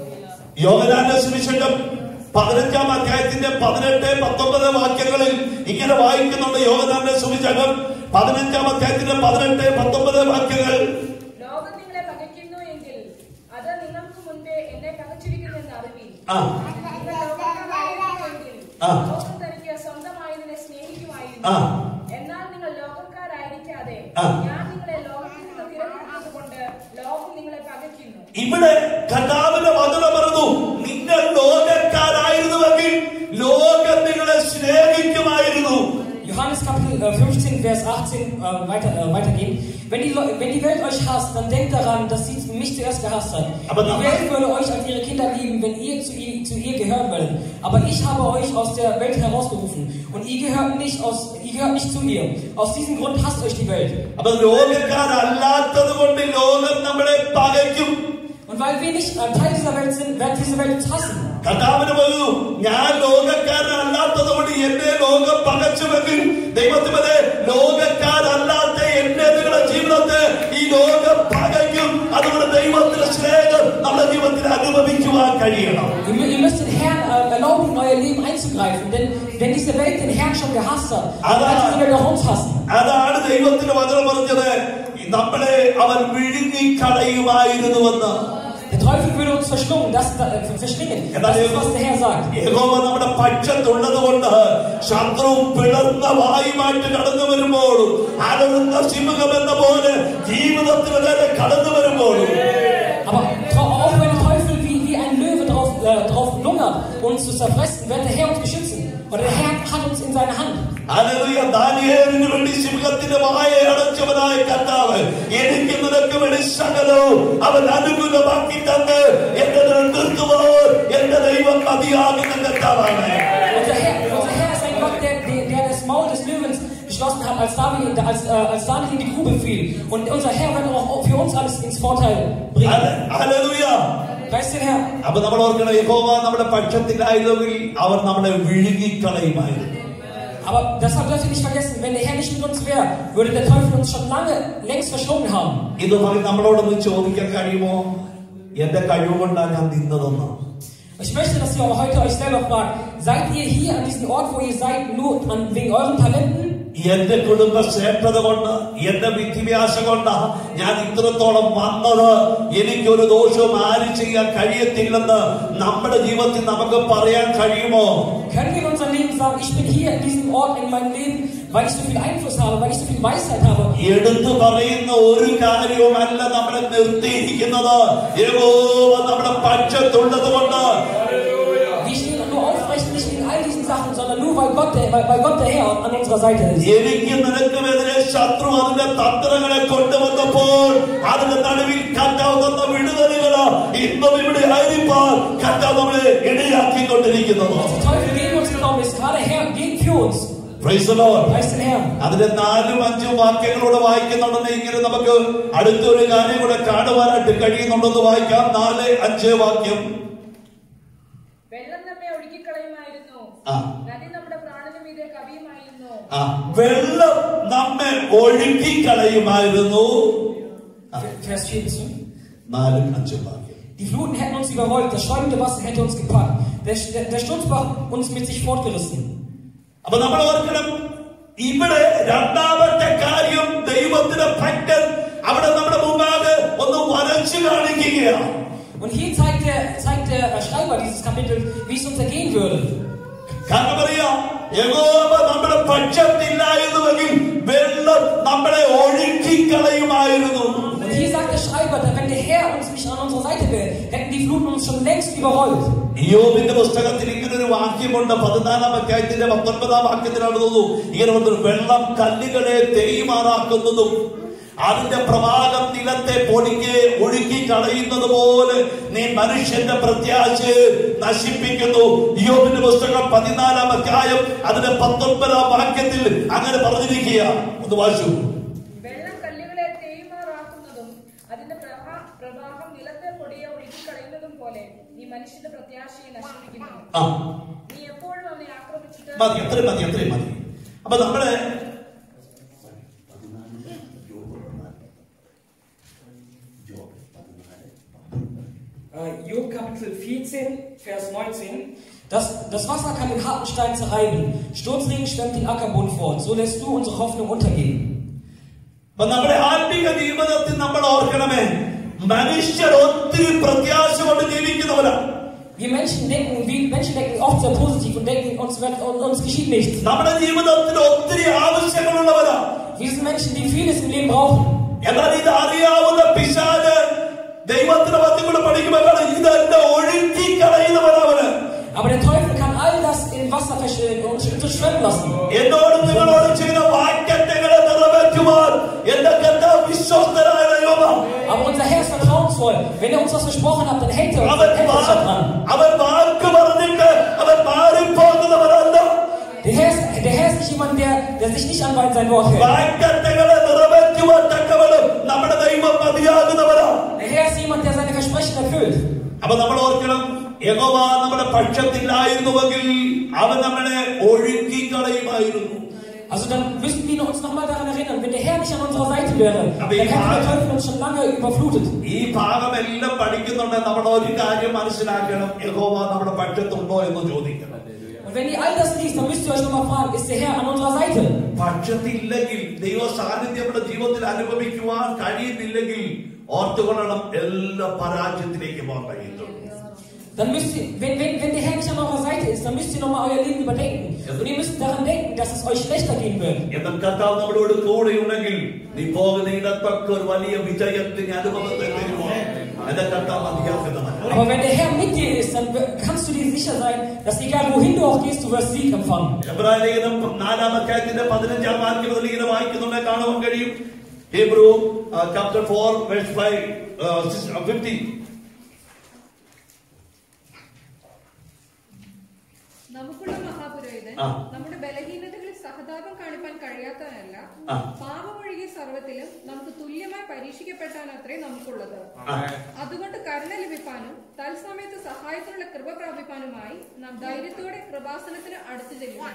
യോഹനാന്റെ സുവിശേഷം പതിനഞ്ചാം അധ്യായത്തിന്റെ പതിനെട്ട് പത്തൊമ്പത് വാക്യങ്ങളിൽ ഇങ്ങനെ വായിക്കുന്നുണ്ട് യോഹനാന്റെ സുവിശേഷം പതിനഞ്ചാം അധ്യായത്തിന്റെ പതിനെട്ട് പത്തൊമ്പത് വാക്യങ്ങൾ ലോകം നിങ്ങളെ പകയ്ക്കുന്നു എങ്കിൽ അത് നിങ്ങൾക്ക് മുൻപേ എന്നെ പകച്ചിരിക്കുന്നെന്ന് അറിവീൻ ആ നിങ്ങൾ ലോകക്കാരായിരുന്നുവെങ്കിൽ ആ. ലോകം തനിക്ക് സ്വന്തമായതിനെ ആ. സ്നേഹിക്കുമായിരുന്നു എന്നാൽ നിങ്ങൾ ലോകക്കാരായിരിക്കാതെ ആ. ഞാൻ നിങ്ങളെ ലോകത്തിൽ നിന്ന് തിരഞ്ഞെടുത്തത് കൊണ്ട് ലോകം നിങ്ങളെ പകയ്ക്കുന്നു ഇവിടെ കഥാവിന്റെ വചനം പറഞ്ഞു നിങ്ങൾ ലോകക്കാരായിരുന്നുവെങ്കിൽ ലോകം നിങ്ങളെ സ്നേഹിക്കുമായിരുന്നു Johannes Kapitel äh, 15, Vers 18 äh, weiter, äh, weitergehen. Wenn die, Leu- wenn die Welt euch hasst, dann denkt daran, dass sie mich zuerst gehasst hat. Aber die dann- Welt würde euch als ihre Kinder lieben, wenn ihr zu ihr, zu ihr gehören würdet. Aber ich habe euch aus der Welt herausgerufen und ihr gehört nicht aus, ihr gehört nicht zu ihr. Aus diesem Grund hasst euch die Welt. അപ്പൊ ലോകക്കാരല്ലാത്തത് കൊണ്ട് ലോകം നമ്മളെ പകയ്ക്കും Und weil wir nicht ein Teil dieser Welt sind, wird diese Welt uns hassen. കഥാവിന് പറഞ്ഞു ഞാൻ ലോകക്കാരനല്ലാത്തത് കൊണ്ട് എന്നെ ലോകം പകച്ചുവെങ്കിൽ ദൈവത്തിമതെ ലോകക്കാരല്ലാത്ത എന്നെ നിങ്ങളുടെ ജീവിതത്തെ ഈ ലോകം പകയ്ക്കും അതുകൊണ്ട് ദൈവത്തിന്റെ സ്നേഹം നമ്മുടെ ജീവിതത്തിൽ അനുഭവിക്കും കഴിയണം Ihr, mü- ihr müsst den Herrn äh, erlauben, in euer Leben einzugreifen. Denn wenn diese Welt den Herrn schon gehasst hat, dann Aber- wird diese Welt auch uns hassen. അതാണ് ദൈവത്തിന്റെ വചനം പറഞ്ഞത് നമ്മളെ അവൻ വിഴുങ്ങി കളയുമായിരുന്നുവെന്ന് Der Teufel würde uns verschlungen, das, äh, verschlingen. Das ist, was der Herr sagt. യഹോവ നമ്മുടെ പക്ഷത്തുള്ളത് കൊണ്ട് ശത്രു പിളർന്ന വായുമായിട്ട് കടന്നു വരുമ്പോഴും അലറുന്ന സിംഹം എന്ന പോലെ ജീവിതത്തിന് നേരെ കടന്നു വരുമ്പോഴും Aber tra- auch wenn der Teufel wie, wie ein Löwe drauf, äh, drauf lungert, uns zu zerfressen, wird der Herr uns beschützen. Und der Herr hat uns in seiner Hand. ഹല്ലേലൂയ. ദാനിയേലിന് വേണ്ടി സിംഹത്തിന്റെ വായ അടച്ചവനായ കർത്താവ് എനിക്ക് നിനക്ക് വേണ്ടി സകലവും അവൻ അനുകൂലമാക്കി തന്ന് എന്റെ നിർത്തുമ്പോൾ എന്റെ ദൈവം മതിയാകുന്ന കർത്താവാണ് Unser Herr, unser Herr ist ein Gott, der, der, der das Maul des Löwens geschlossen hat, als David, als, äh, als Daniel in die Grube fiel. Und unser Herr wird auch für uns alles ins Vorteil bringen. ഹല്ലെ- ഹല്ലേലൂയ. Preis den Herrn. അപ്പൊ നമ്മൾ ഓർക്കണം യഹോവ നമ്മുടെ പക്ഷത്തിലായതെങ്കിൽ അവർ നമ്മളെ വിഴുങ്ങിക്കളയുമായിരുന്നു Aber deshalb dürft ihr nicht vergessen, wenn der Herr nicht mit uns wäre, würde der Teufel uns schon lange längst verschlungen haben. ഇത് പറയും നമ്മളോടൊന്ന് ചോദിക്കാൻ കഴിയുമോ എന്റെ കഴിവുകൊണ്ടാണ് ഞാൻ നിന്നതെന്ന് Ich möchte, dass ihr auch heute euch selber fragt, seid ihr hier an diesem Ort, wo ihr seid, nur an, wegen euren Talenten? എന്റെ കുടുംബ ശ്രേഷ്ഠത കൊണ്ട് എന്റെ വിദ്യാഭ്യാസം കൊണ്ട് ഞാൻ ഇത്രത്തോളം വന്നത് എനിക്കൊരു ദോഷവും ആരും ചെയ്യാൻ കഴിയത്തില്ലെന്ന് നമ്മുടെ ജീവിതത്തിൽ നമുക്ക് പറയാൻ കഴിയുമോ Können wir in unserem Leben sagen, ich bin hier in diesem Ort in meinem Leben, weil ich so viel Einfluss habe, weil ich so viel Weisheit habe? എടുത്തു പറയുന്ന ഒരു കാര്യവുമല്ല നമ്മളെ നിർത്തിയിരിക്കുന്നത് യഹോവ നമ്മുടെ പക്ഷത്തുള്ളത് കൊണ്ട് Wir stehen nur aufrecht nicht wegen all diesen Sachen, sondern nur weil Gott der, weil, weil Gott der Herr an unserer Seite ist. എനിക്ക് നിനക്കുമെതിരെ ശത്രു അതിന്റെ തന്ത്രങ്ങളെ കൊണ്ടുവന്നപ്പോൾ അതിന്റെ നടുവിൽ കർത്താവ് തന്ന വിടുതലുകള് ഇന്നും ഇവിടെ ആയിരിക്കാൻ കർത്താവ് നമ്മളെ ഇടയാക്കിക്കൊണ്ടിരിക്കുന്നത് Als der Teufel gegen uns gekommen ist, war der Herr gegen für uns. Praise the Lord. Preis den Herrn. അതിന്റെ നാലും അഞ്ചും വാക്യങ്ങളൂടെ വായിക്കുന്നുണ്ടെന്നെങ്കിൽ നമുക്ക് അടുത്തൊരു കാര്യം കൂടെ കാണുവാനായിട്ട് കഴിയുന്നുണ്ടെന്ന് വായിക്കാം നാല് അഞ്ച് വാക്യം വെള്ളം നമ്മെ ഒഴുകിക്കളയുമായിരുന്നു ആ. നദി നമ്മുടെ പ്രാണന് മീതെ കവിയുമായിരുന്നു ആ വെള്ളം നമ്മെ ഒഴുക്കി കളയുമായിരുന്നു ആ, Vers 4 bis 5. നാലും അഞ്ചും വാക്യം Die Fluten hätten uns überrollt, das schäumende Wasser hätte uns gepackt, der, der, der Sturzbach uns mit sich fortgerissen. അപ്പൊ നമ്മൾ ഓർക്കണം ഇവിടെ രണ്ടാമത്തെ കാര്യം ദൈവത്തിന്റെ ഭക്തൻ അവിടെ നമ്മുടെ മുമ്പാകെ ഒന്ന് വരച്ചു കാണിക്കുകയാണ് Und hier zeigt der, zeigt der Schreiber dieses Kapitels, wie es uns ergehen würde. കാരണം പറയാം യഹോവ നമ്മുടെ പക്ഷത്തില്ലായിരുന്നുവെങ്കിൽ വെള്ളം നമ്മളെ ഒഴുക്കി കളയുമായിരുന്നു Und hier sagt der Schreiber, dass wenn der Herr uns nicht an unserer Seite wäre, hätten die Fluten uns schon längst überrollt. യോബിന്റെ പുസ്തകത്തിൽ ഇങ്ങനെ ഒരു വാക്യമുണ്ട് പതിനാലാം അധ്യായത്തിന്റെ പത്തൊൻപതാം വാക്യത്തിലാണ് തോന്നുന്നു ഇങ്ങനെ വന്നു വെള്ളം കല്ലുകളെ തേയ്മാറാക്കുന്നതും അതിന്റെ പ്രവാഹം നിലത്തെ പൊടിക്ക് ഒഴുക്കി കളയുന്നത് പോലെ നീ മനുഷ്യന്റെ പ്രത്യാശയെ നശിപ്പിക്കുന്നു യോബിന്റെ പുസ്തകം പതിനാലാം അധ്യായം അതിന്റെ പത്തൊൻപതാം വാക്യത്തിൽ അങ്ങനെ പറഞ്ഞിരിക്കുക ഒന്ന് വായിച്ചു വെള്ളം കല്ലുകളെ തേയ്മാറാക്കുന്നതും അതിന്റെ പ്രവാ- പ്രവാഹം നിലത്തെ പൊടിയെ ഒഴുകിക്കളയുന്നതും പോലെ നീ മനുഷ്യന്റെ പ്രത്യാശയെ നശിപ്പിക്കുന്നു ആ നീ എപ്പോഴും അവനെ ആക്രമിച്ചിട്ട് മതി അത്രയും മതി അത്രയും മതി അപ്പൊ നമ്മള് Äh, Job Kapitel 14, Vers 19. Das, das Wasser kann den harten Stein zerreiben. Sturzregen schwemmt den Ackerboden fort. So lässt du unsere Hoffnung untergehen. അപ്പൊ നമ്മുടെ ആത്മീക ജീവിതത്തിൽ നമ്മൾ ഓർക്കണമേ മനുഷ്യർ ഒത്തിരി പ്രത്യാശ കൊണ്ട് ജീവിക്കുന്നവരാണ് Wir Menschen denken, wir Menschen denken oft sehr positiv und denken, uns, wird, uns geschieht nichts. നമ്മുടെ ജീവിതത്തിൽ ഒത്തിരി ആവശ്യങ്ങളുള്ളവരാണ് Wir sind Menschen, die vieles im Leben brauchen. എന്നാൽ ഇത് അറിയാവുന്ന പിശാല് ദൈവത്തിന്റെ പത്തി കൂടെ പഠിക്കുമ്പോൾ ഇതെന്റെ ഒഴുക്കി കളയുന്നവരവന് Aber der Teufel kann all das in Wasser verschwinden und verschwemmen lassen. എന്നോട് നിങ്ങളോട് ചെയ്ത വാക്യങ്ങളെ നിറവേറ്റുവാൻ എന്റെ കർത്താവ് വിശ്വസ്തനായ ദൈവമാണ് Aber unser Herr ist vertrauensvoll. Wenn er uns was versprochen hat, dann hält er uns, അവൻ dann hält er uns വാ- dran. അവൻ വാക്ക് പറഞ്ഞിട്ട് അവൻ മാറിപ്പോകുന്നവരല്ല Der Herr, ist, der Herr ist nicht jemand, der, der sich nicht an sein Wort hält. വാക്യങ്ങളെ നിറവേറ്റുവാൻ തക്കവനും നമ്മുടെ ദൈവം മതിയാകുന്നവരാണ് Der Herr ist jemand, der seine Versprechen erfüllt. അപ്പൊ നമ്മൾ ഓർക്കണം യഹോവ നമ്മുടെ പക്ഷത്തില്ലായിരുന്നുവെങ്കിൽ അവൻ നമ്മളെ ഒഴുക്കി കളയുമായിരുന്നു Also dann müssten wir uns nochmal daran erinnern, wenn der Herr nicht an unserer Seite wäre, dann Aber hätte ich der mag- Teufel uns schon lange überflutet. ഈ ഭാഗമെല്ലാം പഠിക്കുന്നുണ്ട് നമ്മൾ ഒരു കാര്യം മനസ്സിലാക്കണം യഹോവ നമ്മുടെ പക്ഷത്തുണ്ടോ എന്ന് ചോദിക്കണം Und wenn ihr all das liest, dann müsst ihr euch nochmal fragen, ist der Herr an unserer Seite? പക്ഷത്തില്ലെങ്കിൽ ദൈവ സാന്നിധ്യം നമ്മുടെ ജീവിതത്തിൽ അനുഭവിക്കുവാൻ കഴിയുന്നില്ലെങ്കിൽ ഓർത്തുകൊള്ളണം എല്ലാ പരാജയത്തിലേക്ക് പോകാൻ കഴിയുന്നുള്ളൂ Dann müsst ihr, wenn, wenn, wenn der Herr nicht an eurer Seite ist, dann müsst ihr nochmal euer Leben überdenken. Und ihr müsst daran denken, dass es euch schlechter gehen wird. എന്നാൽ കർത്താവ് നമ്മളോട് കൂടെയുണ്ടെങ്കിൽ നീ പോകുന്ന ഇടത്തൊക്കെ ഒരു വലിയ വിജയത്തിന് അനുഭവത്തെ തരുമോ എന്റെ കർത്താവ് മതിയാക്കുന്നവൻ Aber wenn der Herr mit dir ist, dann kannst du dir sicher sein, dass egal wohin du auch gehst, du wirst Sieg empfangen. എബ്രായ ലേഖനം നാലാം അധ്യായത്തിന്റെ പതിനഞ്ചാം വാക്യം മുതൽ ഇങ്ങനെ വായിക്കുന്നുണ്ടെ കാണുവാൻ കഴിയും Hebrew chapter four verse five fifty നമുക്കുള്ള മഹാപുരോഹിതൻ ആ. നമ്മുടെ ബലഹീനതകളിൽ സഹതാപം കാണിപ്പാൻ കഴിയാത്തവനല്ല ആ. പാപമൊഴികെ സർവത്തിലും നമുക്ക് തുല്യമായി പരീക്ഷിക്കപ്പെട്ടാനത്രേ നമുക്കുള്ളത് ആ. അതുകൊണ്ട് കരുണ ലഭിപ്പാനും തത്സമയത്ത് സഹായത്തിനുള്ള കൃപ പ്രാപിപ്പാനുമായി നാം ധൈര്യത്തോടെ കൃപാസനത്തിന് അടുത്തു ചെല്ലുക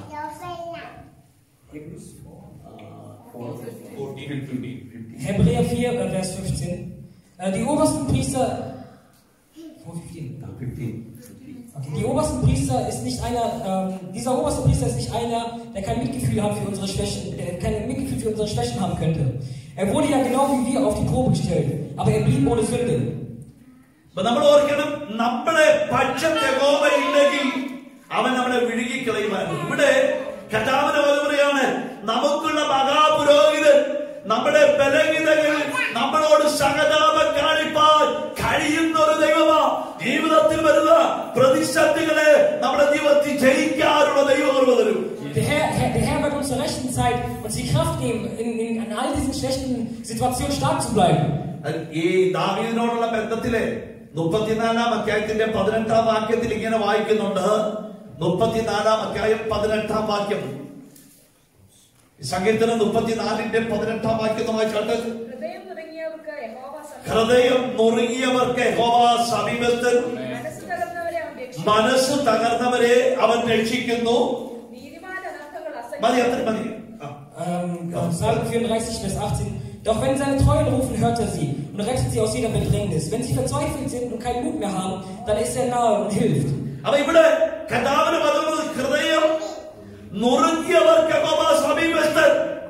Hebräer 4, äh, Vers 15. Äh, Die obersten Priester. Wo 15? Okay, die obersten Priester ist nicht einer, ähm, dieser oberste Priester ist nicht einer, der kein Mitgefühl hat für unsere Schwächen, der kein Mitgefühl für unsere Schwächen haben könnte. Er wurde ja genau wie wir auf die Probe gestellt, aber er blieb ohne Sünde. അപ്പൊ നമ്മൾ ഓർക്കണം നമ്മളെ പക്ഷം യഹോവയില്ലെങ്കിൽ അവൻ നമ്മളെ വിഴുകിക്കളയുമായിരുന്നു ഇവിടെ കഥാവിന്റെ പറയുകയാണ് നമുക്കുള്ള മഹാപുരോഹിതൻ നമ്മുടെ ബലഹീനതകളിൽ നമ്മളോട് സഹതാപം കാണിപ്പാൻ കഴിയുന്ന ഒരു ദൈവമാ ജീവിതത്തിൽ വരുന്ന പ്രതിസന്ധികളെ നമ്മുടെ ജീവിതത്തിൽ ജയിക്കാനുള്ള ദൈവകൃപ തരും Der Herr, Herr, der Herr wird uns zur rechten Zeit uns die Kraft geben, in, in, in all diesen schlechten Situationen stark zu bleiben. ഈ ദാവീദിനോടുള്ള ബന്ധത്തിലെ മുപ്പത്തിനാലാം അധ്യായത്തിന്റെ പതിനെട്ടാം വാക്യത്തിൽ ഇങ്ങനെ വായിക്കുന്നുണ്ട് മുപ്പത്തിനാലാം അധ്യായം പതിനെട്ടാം വാക്യം സങ്കീർത്തനം മുപ്പത്തിനാലിന്റെ പതിനെട്ടാം വാക്യം നമ്മൾ വായിച്ചോട്ട് ഹൃദയം തുടങ്ങിയവർക്ക് യഹോവ സമീപം ഹൃദയം നുറുങ്ങിയവർക്ക് യഹോവ സമീപത്തിൽ മനസ്സ് തകർന്നവരെ അവൻ രക്ഷിക്കും മനസ്സ് തകർന്നവരെ അവൻ രക്ഷിക്കുന്നു നീതിമാൻ അനർത്ഥങ്ങൾ മതി അസഹ്യം അത്ര മതി ആ. Ähm, Psalm 34, Vers 18. Doch wenn seine Treuen rufen, hört er sie und rettet sie aus jeder Bedrängnis. Wenn sie verzweifelt sind und keinen Mut mehr haben, dann ist er nahe und hilft. അപ്പൊ ഇവിടെ കഥാവിന് പറയുന്നത് ഹൃദയം നുറുങ്ങിയവർക്ക് യഹോവ സമീപസ്ഥൻ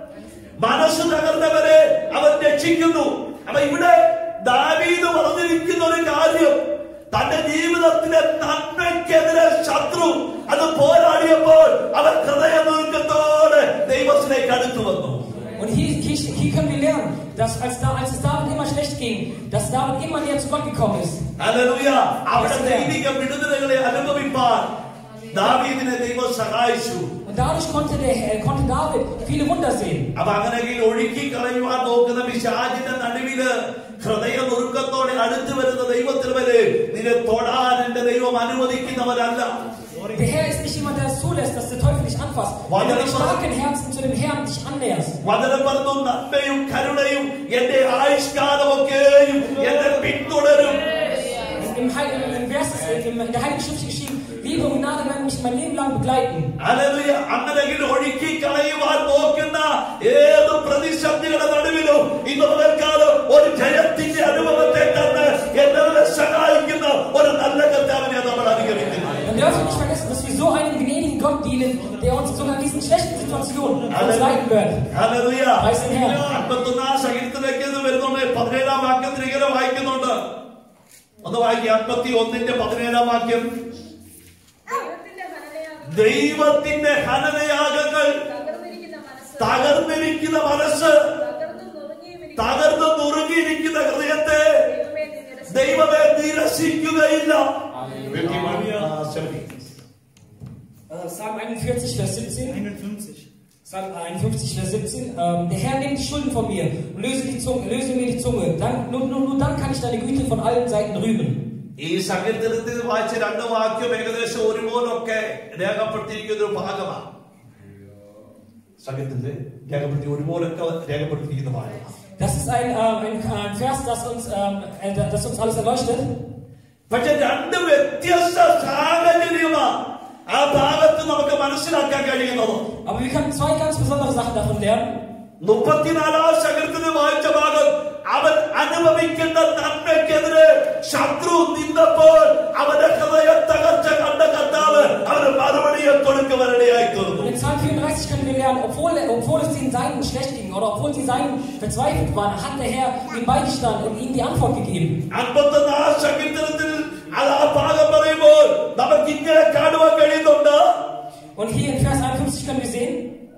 മനസ്സ് തകർന്നവരെ അവൻ രക്ഷിക്കുന്നു അപ്പൊ ഇവിടെ ദാവീദ് പറഞ്ഞിരിക്കുന്ന ഒരു കാര്യം തന്റെ ജീവിതത്തിലെ നന്മയ്ക്കെതിരെ ശത്രു അത് പോരാടിയപ്പോൾ അവൻ ഹൃദയ നുറുക്കത്തോടെ ദൈവത്തിലേക്ക് അടുത്തു വന്നു Und hier, hier, hier können wir lernen, dass als, da, als es David immer schlecht ging, dass David immer näher zu Gott gekommen ist. ഹല്ലേലൂയ അവിടെ ദൈവിക വിടുതലുകളെ അനുഭവിപ്പാൻ ദാവീദിനെ ദൈവം സഹായിച്ചു Und dadurch konnte, der, äh, konnte David viele Wunder sehen. അപ്പൊ അങ്ങനെയെങ്കിൽ ഒഴുക്കി കളയുവാൻ നോക്കുന്ന പിശാചിന്റെ നടുവില് ഹൃദയ നുറുക്കത്തോടെ അടുത്തു വരുന്ന ദൈവത്തിന് വരെ നിന്നെ തൊടാൻ എന്റെ ദൈവം അനുവദിക്കുന്നവരല്ല Der Herr ist nicht jemand, der es zulässt, dass der Teufel dich anfasst. Wenn du mit starken Herzen zu dem Herrn dich annäherst. വചനം പറഞ്ഞു നന്മയും കരുണയും എന്റെ ആയുഷ്കാലമൊക്കെയും എന്നെ പിന്തുടരും Im, Heil, im Vers ist, im, in der Heiligen Schrift geschrieben, Liebe und Gnade werden mich mein Leben lang begleiten. ഹല്ലേലൂയ അങ്ങനെയെങ്കിൽ ഒഴുക്കി കളയുവാൻ നോക്കുന്ന ഏത് പ്രതിസന്ധികളുടെ നടുവിലും ഇന്ന് മുതൽക്കാലം ഒരു ജയത്തിന്റെ അനുഭവത്തെ തന്ന് എന്നെ സഹായിക്കുന്ന ഒരു നല്ല കർത്താവിനെ നമ്മൾ അനുഗമിക്കുന്നു Man darf nicht vergessen, dass wir so einem gnädigen Gott dienen, der uns sogar in diesen schlechten Situationen uns leiten wird. ഹല്ലേലൂയ. Preis den Herrn. അൻപത്തൊന്നാം സഹിതത്തിലേക്ക് ഇത് വരുന്നുണ്ട് പതിനേഴാം വാക്യത്തിൽ ഇങ്ങനെ വായിക്കുന്നുണ്ട് ഒന്ന് വായിക്കുക അൻപത്തി ഒന്നിന്റെ പതിനേഴാം വാക്യം ദൈവത്തിന്റെ ഹനനയാകും ദൈവത്തിന്റെ ഹനനയാഗങ്ങൾ തകർന്നിരിക്കുന്ന മനസ്സ് തകർന്നിരിക്കുന്ന മനസ്സ് തകർന്നു നുറുങ്ങിയും തകർന്ന് നുറുങ്ങിയിരിക്കുന്ന ഹൃദയത്തെ ദൈവമേ നീ നിരസിച്ചു. ദൈവമേ നിരസിക്കുകയില്ല ആ, ശരി. Äh, Psalm 41, Vers 17. 51. Psalm 51, Vers 17. Ähm, der Herr nimmt die Schulden von mir und löse, die Zunge, löse mir die Zunge. Dann, nur, nur, nur dann kann ich deine Güte von allen Seiten rühmen. ഈ സങ്കീർത്തനത്തിൽ വായിച്ച രണ്ട് വാക്യം ഏകദേശം ഒരുപോലൊക്കെ രേഖപ്പെടുത്തിയിരിക്കുന്ന ഒരു ഭാഗമാണ് സങ്കീർത്തനത്തിൽ രേഖപ്പെടുത്തി ഒരുപോലൊക്കെ രേഖപ്പെടുത്തിയിരിക്കുന്ന ഭാഗമാണ് Das ist ein, ähm, ein, ein Vers, das uns, ähm, äh, das uns alles erleuchtet. പക്ഷെ രണ്ട് വ്യത്യസ്ത സാഹചര്യമാണ് ആ ഭാഗത്ത് നമുക്ക് മനസ്സിലാക്കാൻ കഴിയുന്നത് Aber wir können zwei ganz besondere Sachen davon lernen. മുപ്പത്തിനാലാം ശകലത്തിന് വായിച്ച ഭാഗം അവൻ അനുഭവിക്കുന്ന നന്മയ്ക്കെതിരെ ശത്രു നിന്നപ്പോൾ അവന്റെ ഹൃദയ തകർച്ച കണ്ട കർത്താവ് അവന് മറുപടിയെ കൊടുക്കുവാനിടയായി തീർന്നു Und in Psalm 34 können wir lernen, obwohl, obwohl es den Seinen schlecht ging oder obwohl die Seinen verzweifelt waren, hat der Herr ihm beigestanden und ihnen die Antwort gegeben. അൻപത്തൊന്നാം സങ്കീർത്തനത്തിൽ അത് ആ ഭാഗം പറയുമ്പോൾ നമുക്ക് ഇങ്ങനെ കാണുവാൻ കഴിയുന്നുണ്ട് Und hier in Vers 51 können wir sehen,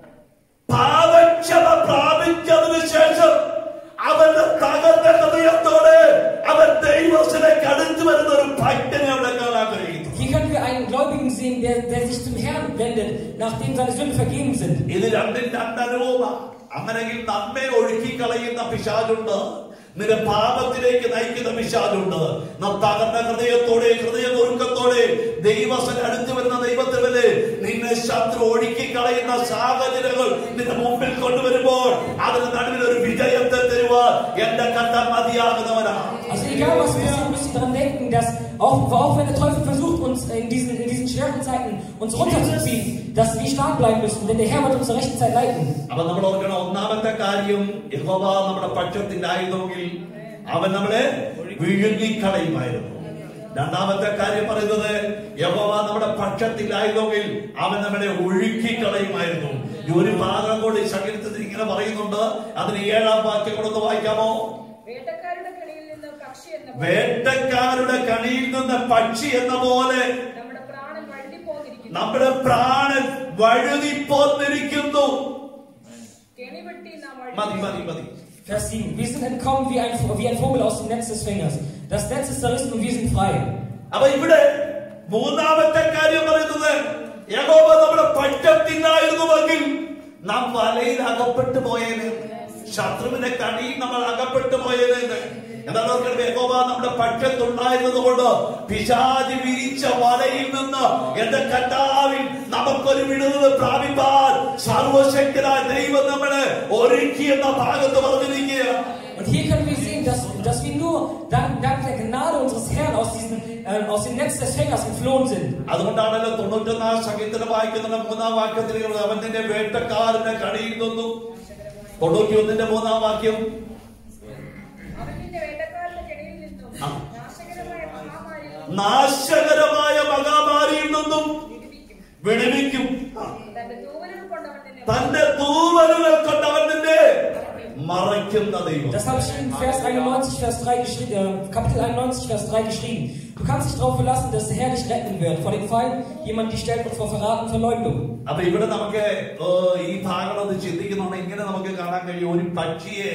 പാപക്ഷമ പ്രാപിച്ചതിന് ശേഷം അവന്റെ തകർന്ന ഹൃദയത്തോടെ അവൻ ദൈവത്തിലേക്ക് അടുത്തു വരുന്ന ഒരു ഭക്തനെ അവിടെ കാണാൻ കഴിയുന്നു hier können wir einen Gläubigen sehen, der, der sich zum Herrn wendet, nachdem seine Sünden vergeben sind. ഇത് രണ്ടും രണ്ടനുഭവമാ അങ്ങനെങ്കിൽ നമ്മെ ഒഴുക്കി കളയുന്ന പിശാചുണ്ട് നിന്റെ പാപത്തിലേക്ക് നയിക്കുന്ന പിശാചുണ്ട് നാം തകർന്ന ഹൃദയത്തോടെ ഹൃദയ നുറുക്കത്തോടെ ദൈവസന അടുത്ത് വരുന്ന ദൈവത്തിലെ നിന്നെ ശത്രു ഒഴുക്കി കളയുന്ന സാഹചര്യങ്ങൾ നിന്റെ മുമ്പിൽ കൊണ്ടുവരുമ്പോൾ അതിന് നടുവിൽ ഒരു വിജയത്തെ തരുവാൻ എന്റെ കണ്ട മതിയാകുന്നവനാ Also egal was passiert, müsst ihr daran denken, dass auch, auch wenn der Teufel versucht, uns in diesen, in diesen schweren Zeiten uns runterzuziehen, dass wir stark bleiben müssen, denn der Herr wird uns zur rechten Zeit leiten. അപ്പൊ നമ്മൾ ഓർക്കണം ഒന്നാമത്തെ കാര്യം യഹോവ നമ്മുടെ പക്ഷത്തിലായിരുന്നെങ്കിൽ അവൻ നമ്മളെ വിഴുങ്ങിക്കളയുമായിരുന്നു രണ്ടാമത്തെ കാര്യം പറയുന്നത് യഹോവ നമ്മുടെ പക്ഷത്തിലായിരുന്നെങ്കിൽ അവൻ നമ്മളെ ഒഴുക്കിക്കളയുമായിരുന്നു ഈ ഒരു ഭാഗം കൂടി സങ്കീർത്തത്തിൽ ഇങ്ങനെ പറയുന്നുണ്ട് അതിന് ഏഴാം വാക്യം കൂടെ ഒന്ന് വായിക്കാമോ വേട്ടക്കാരുടെ കെണിയിൽ നിന്ന് പക്ഷി എന്ന പോലെ വേട്ടക്കാരുടെ കണിയിൽ നിന്ന് പക്ഷി എന്ന പോലെ നമ്മുടെ പ്രാണൻ വഴുതിപ്പോന്നിരിക്കുന്നു നമ്മുടെ പ്രാണൻ വഴുതിപ്പോന്നിരിക്കുന്നു കെണി വെട്ടി നാം മതി വഴുതി മതി മതി Vers 7. Wir sind entkommen wie ein, wie ein Vogel aus dem Netz des Fängers. Das Netz ist zerrissen und wir sind frei. അപ്പൊ ഇവിടെ മൂന്നാമത്തെ കാര്യം പറയുന്നത് യഹോവ നമ്മുടെ പറ്റത്തില്ലായിരുന്നുവെങ്കിൽ നാം വലയിൽ അകപ്പെട്ടു പോയേനെ ശത്രുവിന്റെ കണിയിൽ നമ്മൾ അകപ്പെട്ടു പോയേനെ എന്താണ് ഓർക്കണം യഹോവ നമ്മുടെ പക്ഷത്തുണ്ടായിരുന്നത് കൊണ്ട് പിശാചി വിരിച്ച വലയിൽ നിന്ന് എന്റെ കർത്താവിൽ നമുക്കൊരു വിടുതൽ പ്രാപിപ്പാൻ സർവശക്തനായ ദൈവം നമ്മളെ ഒരുക്കി എന്ന ഭാഗത്ത് പറഞ്ഞിരിക്കുക Und hier können wir sehen, dass, dass wir nur dank, dank der Gnade unseres Herrn aus, diesen, äh, aus dem Netz des Fängers geflohen sind. അതുകൊണ്ടാണല്ലോ തൊണ്ണൂറ്റൊന്നാം സംഗീതത്തിൽ വായിക്കുന്ന മൂന്നാം വാക്യത്തിൽ അവൻ നിന്റെ വേട്ടക്കാരന്റെ കണിയിൽ നിന്നു തൊണ്ണൂറ്റി ഒന്നിന്റെ മൂന്നാം വാക്യം അവൻ നിന്റെ വേട്ടക്കാരുടെ കെണിയിൽ നിന്നും ആ. നാശകരമായ മഹാമാരിയിൽ നാശകരമായ മഹാമാരിയിൽ നിന്നും വിടുവിക്കും വിടുവിക്കും തന്റെ തൂവലുകൾ കൊണ്ടവൻ നിന്നെ തന്റെ തൂവലുകൾ കൊണ്ട് അവൻ നിന്നെ മറയ്ക്കുന്ന ദൈവം Das habe ich in Vers 91, Vers 3 geschrieben, äh, Kapitel 91, Vers 3 geschrieben. Du kannst dich darauf verlassen, dass der Herr dich retten wird. Vor dem Feind, jemand die stellt und vor Verrat und Verleumdung. അപ്പൊ ഇവിടെ നമുക്ക് ഏ, ഈ ഭാഗം ഒന്ന് ചിന്തിക്കുന്നുണ്ട് ഇങ്ങനെ നമുക്ക് കാണാൻ കഴിയും ഒരു പക്ഷിയെ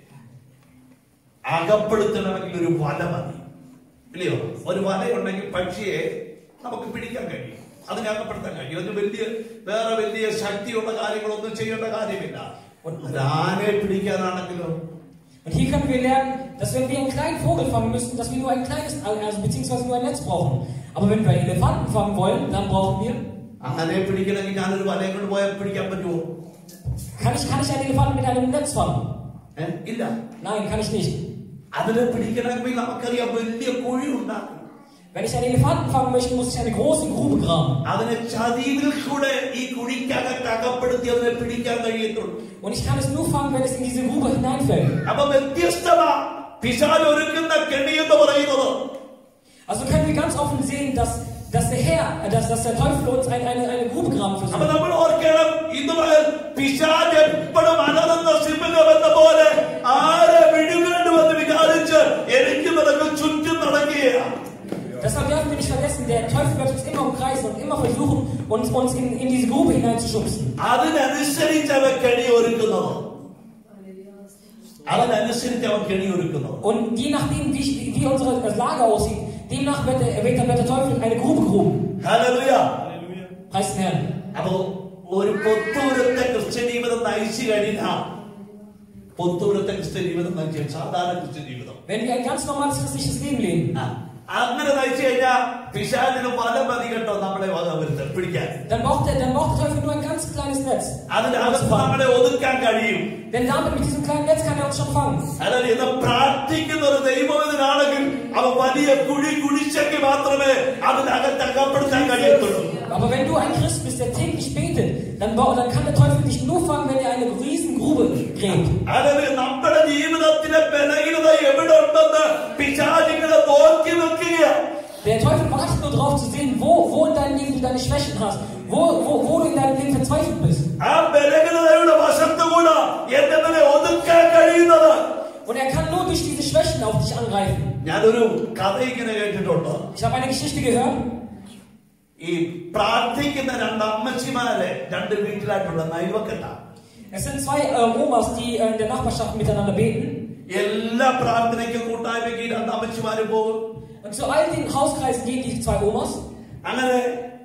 അകപ്പെടുത്തണമെങ്കിൽ ഒരു വല മതി ഇല്ലയോ ഒരു വലയുണ്ടെങ്കിൽ പക്ഷിയെ നമുക്ക് പിടിക്കാൻ കഴിയും അതിനെ അകപ്പെടുത്താൻ കഴിയും അതിന് വലിയ വേറെ വലിയ ശക്തിയുള്ള കാര്യങ്ങളൊന്നും ചെയ്യേണ്ട കാര്യമില്ല ഒരു ആനയെ പിടിക്കാനാണെങ്കിലോ Und hier können wir lernen, dass wenn wir einen kleinen Vogel fangen müssen, dass wir nur ein kleines, also beziehungsweise nur ein Netz brauchen. Aber wenn wir Elefanten fangen wollen, dann brauchen wir, ആനയെ പിടിക്കണമെങ്കിൽ ഞാനൊരു വലയും കൊണ്ട് പോയാൽ പിടിക്കാൻ പറ്റുമോ kann ich, kann ich einen Elefanten mit einem Netz fangen? ഏ? ഇല്ല Nein, kann ich nicht. അതിനെ പിടിക്കണമെങ്കിൽ നമുക്കറിയാം വലിയ കുഴി ഉണ്ടാക്കും Wenn ich einen Elefanten fangen möchte, muss ich eine große Grube graben. അതിനെ ചതിവിൽ കൂടെ ഈ കുഴിക്കകത്ത് അകപ്പെടുത്തി അതിനെ പിടിക്കാൻ കഴിയത്തുള്ളൂ Und ich kann es nur fangen, wenn es in diese Grube hineinfällt. അപ്പൊ വ്യത്യസ്തമാ പിശാൽ ഒരുക്കുന്ന കെണി എന്ന് പറയുന്നത് Also können wir ganz offen sehen, dass, dass der Herr, äh, dass, dass der Teufel uns eine, eine, eine Grube graben അപ്പൊ versucht. നമ്മൾ ഓർക്കണം ഇന്ന് മുതൽ പിശാജ് എപ്പോഴും അലറുന്ന സിംഹം എന്ന പോലെ ആരെ വിഴുങ്ങേണ്ടുവെന്ന് വിചാരിച്ച് എനിക്ക് നടക്കും ചുറ്റും നടക്കുകയാണ് Deshalb dürfen wir nicht vergessen, der Teufel wird uns immer umkreisen und immer versuchen, uns, uns in, in diese Grube hineinzuschubsen. അതിനനുസരിച്ച് അവൻ കെണി ഒരുക്കുന്നത് അതിനനുസരിച്ച് അവൻ കെണി ഒരുക്കുന്നത് Und je nachdem, wie, wie unsere Lage aussieht, demnach wird der, wird, der, wird der Teufel eine Grube gehoben. ഹല്ലേലൂയ. Preis den Herrn. അപ്പോ ഒരു പൊത്തൂരത്തെ ക്രിസ്ത്യൻ ജീവിതം നയിച്ചു കഴിഞ്ഞാൽ പൊത്തൂരത്തെ ക്രിസ്ത്യൻ ജീവിതം നയിച്ചു സാധാരണ ക്രിസ്ത്യൻ ജീവിതം Wenn wir ein ganz normales christliches Leben leben, ആ, അങ്ങനെ നയിച്ചു കഴിഞ്ഞാൽ പിശാചിന് പല മതി കേട്ടോ നമ്മളെ വക വരുത്താൻ പിടിക്കാൻ dann braucht, der, dann braucht der Teufel nur ein ganz kleines Netz. അതിനകത്ത് നമ്മളെ ഒതുക്കാൻ കഴിയും Denn damit, mit diesem kleinen Netz kann er uns schon fangen. അതായത് ഇന്ന് പ്രാർത്ഥിക്കുന്ന ഒരു ദൈവത്തിനാണെങ്കിൽ അവ വലിയ കുഴി കുഴിച്ചെങ്കിൽ മാത്രമേ അതിനകത്ത് അകപ്പെടുത്താൻ കഴിയത്തുള്ളൂ Aber wenn du ein Christ bist, der täglich betet, dann, bau- dann kann der Teufel dich nur fangen, wenn er eine Riesengrube gräbt. അല്ലെങ്കിൽ നമ്മുടെ ജീവിതത്തിലെ ബലഹീനത എവിടെ ഉണ്ടെന്ന് പിശാചികളെ നോക്കി നിൽക്കുക Der Teufel wartet nur darauf zu sehen, wo, wo in deinem Leben du deine Schwächen hast, wo, wo, wo du in deinem Leben verzweifelt bist. ആ ബലഹീനതയുടെ വശത്തുകൂടെ എന്റെ മേലെ ഒതുക്കാൻ കഴിയുന്നത് Und er kann nur durch diese Schwächen auf dich angreifen. ഞാനൊരു കഥ ഇങ്ങനെ കേട്ടിട്ടുണ്ട് Ich habe eine Geschichte gehört. ഈ പ്രാർത്ഥിക്കുന്ന രണ്ട് അമ്മച്ചിമാരെ രണ്ട് വീട്ടിലായിട്ടുള്ള നൈവക്കെട്ട Es sind zwei äh, Omas, die äh, in der Nachbarschaft miteinander beten. എല്ലാ പ്രാർത്ഥനയ്ക്കും കൂട്ടായ്മയ്ക്ക് ഈ രണ്ട് അമ്മച്ചിമാര് പോകും Und zu all den Hauskreisen gehen die zwei Omas. അങ്ങനെ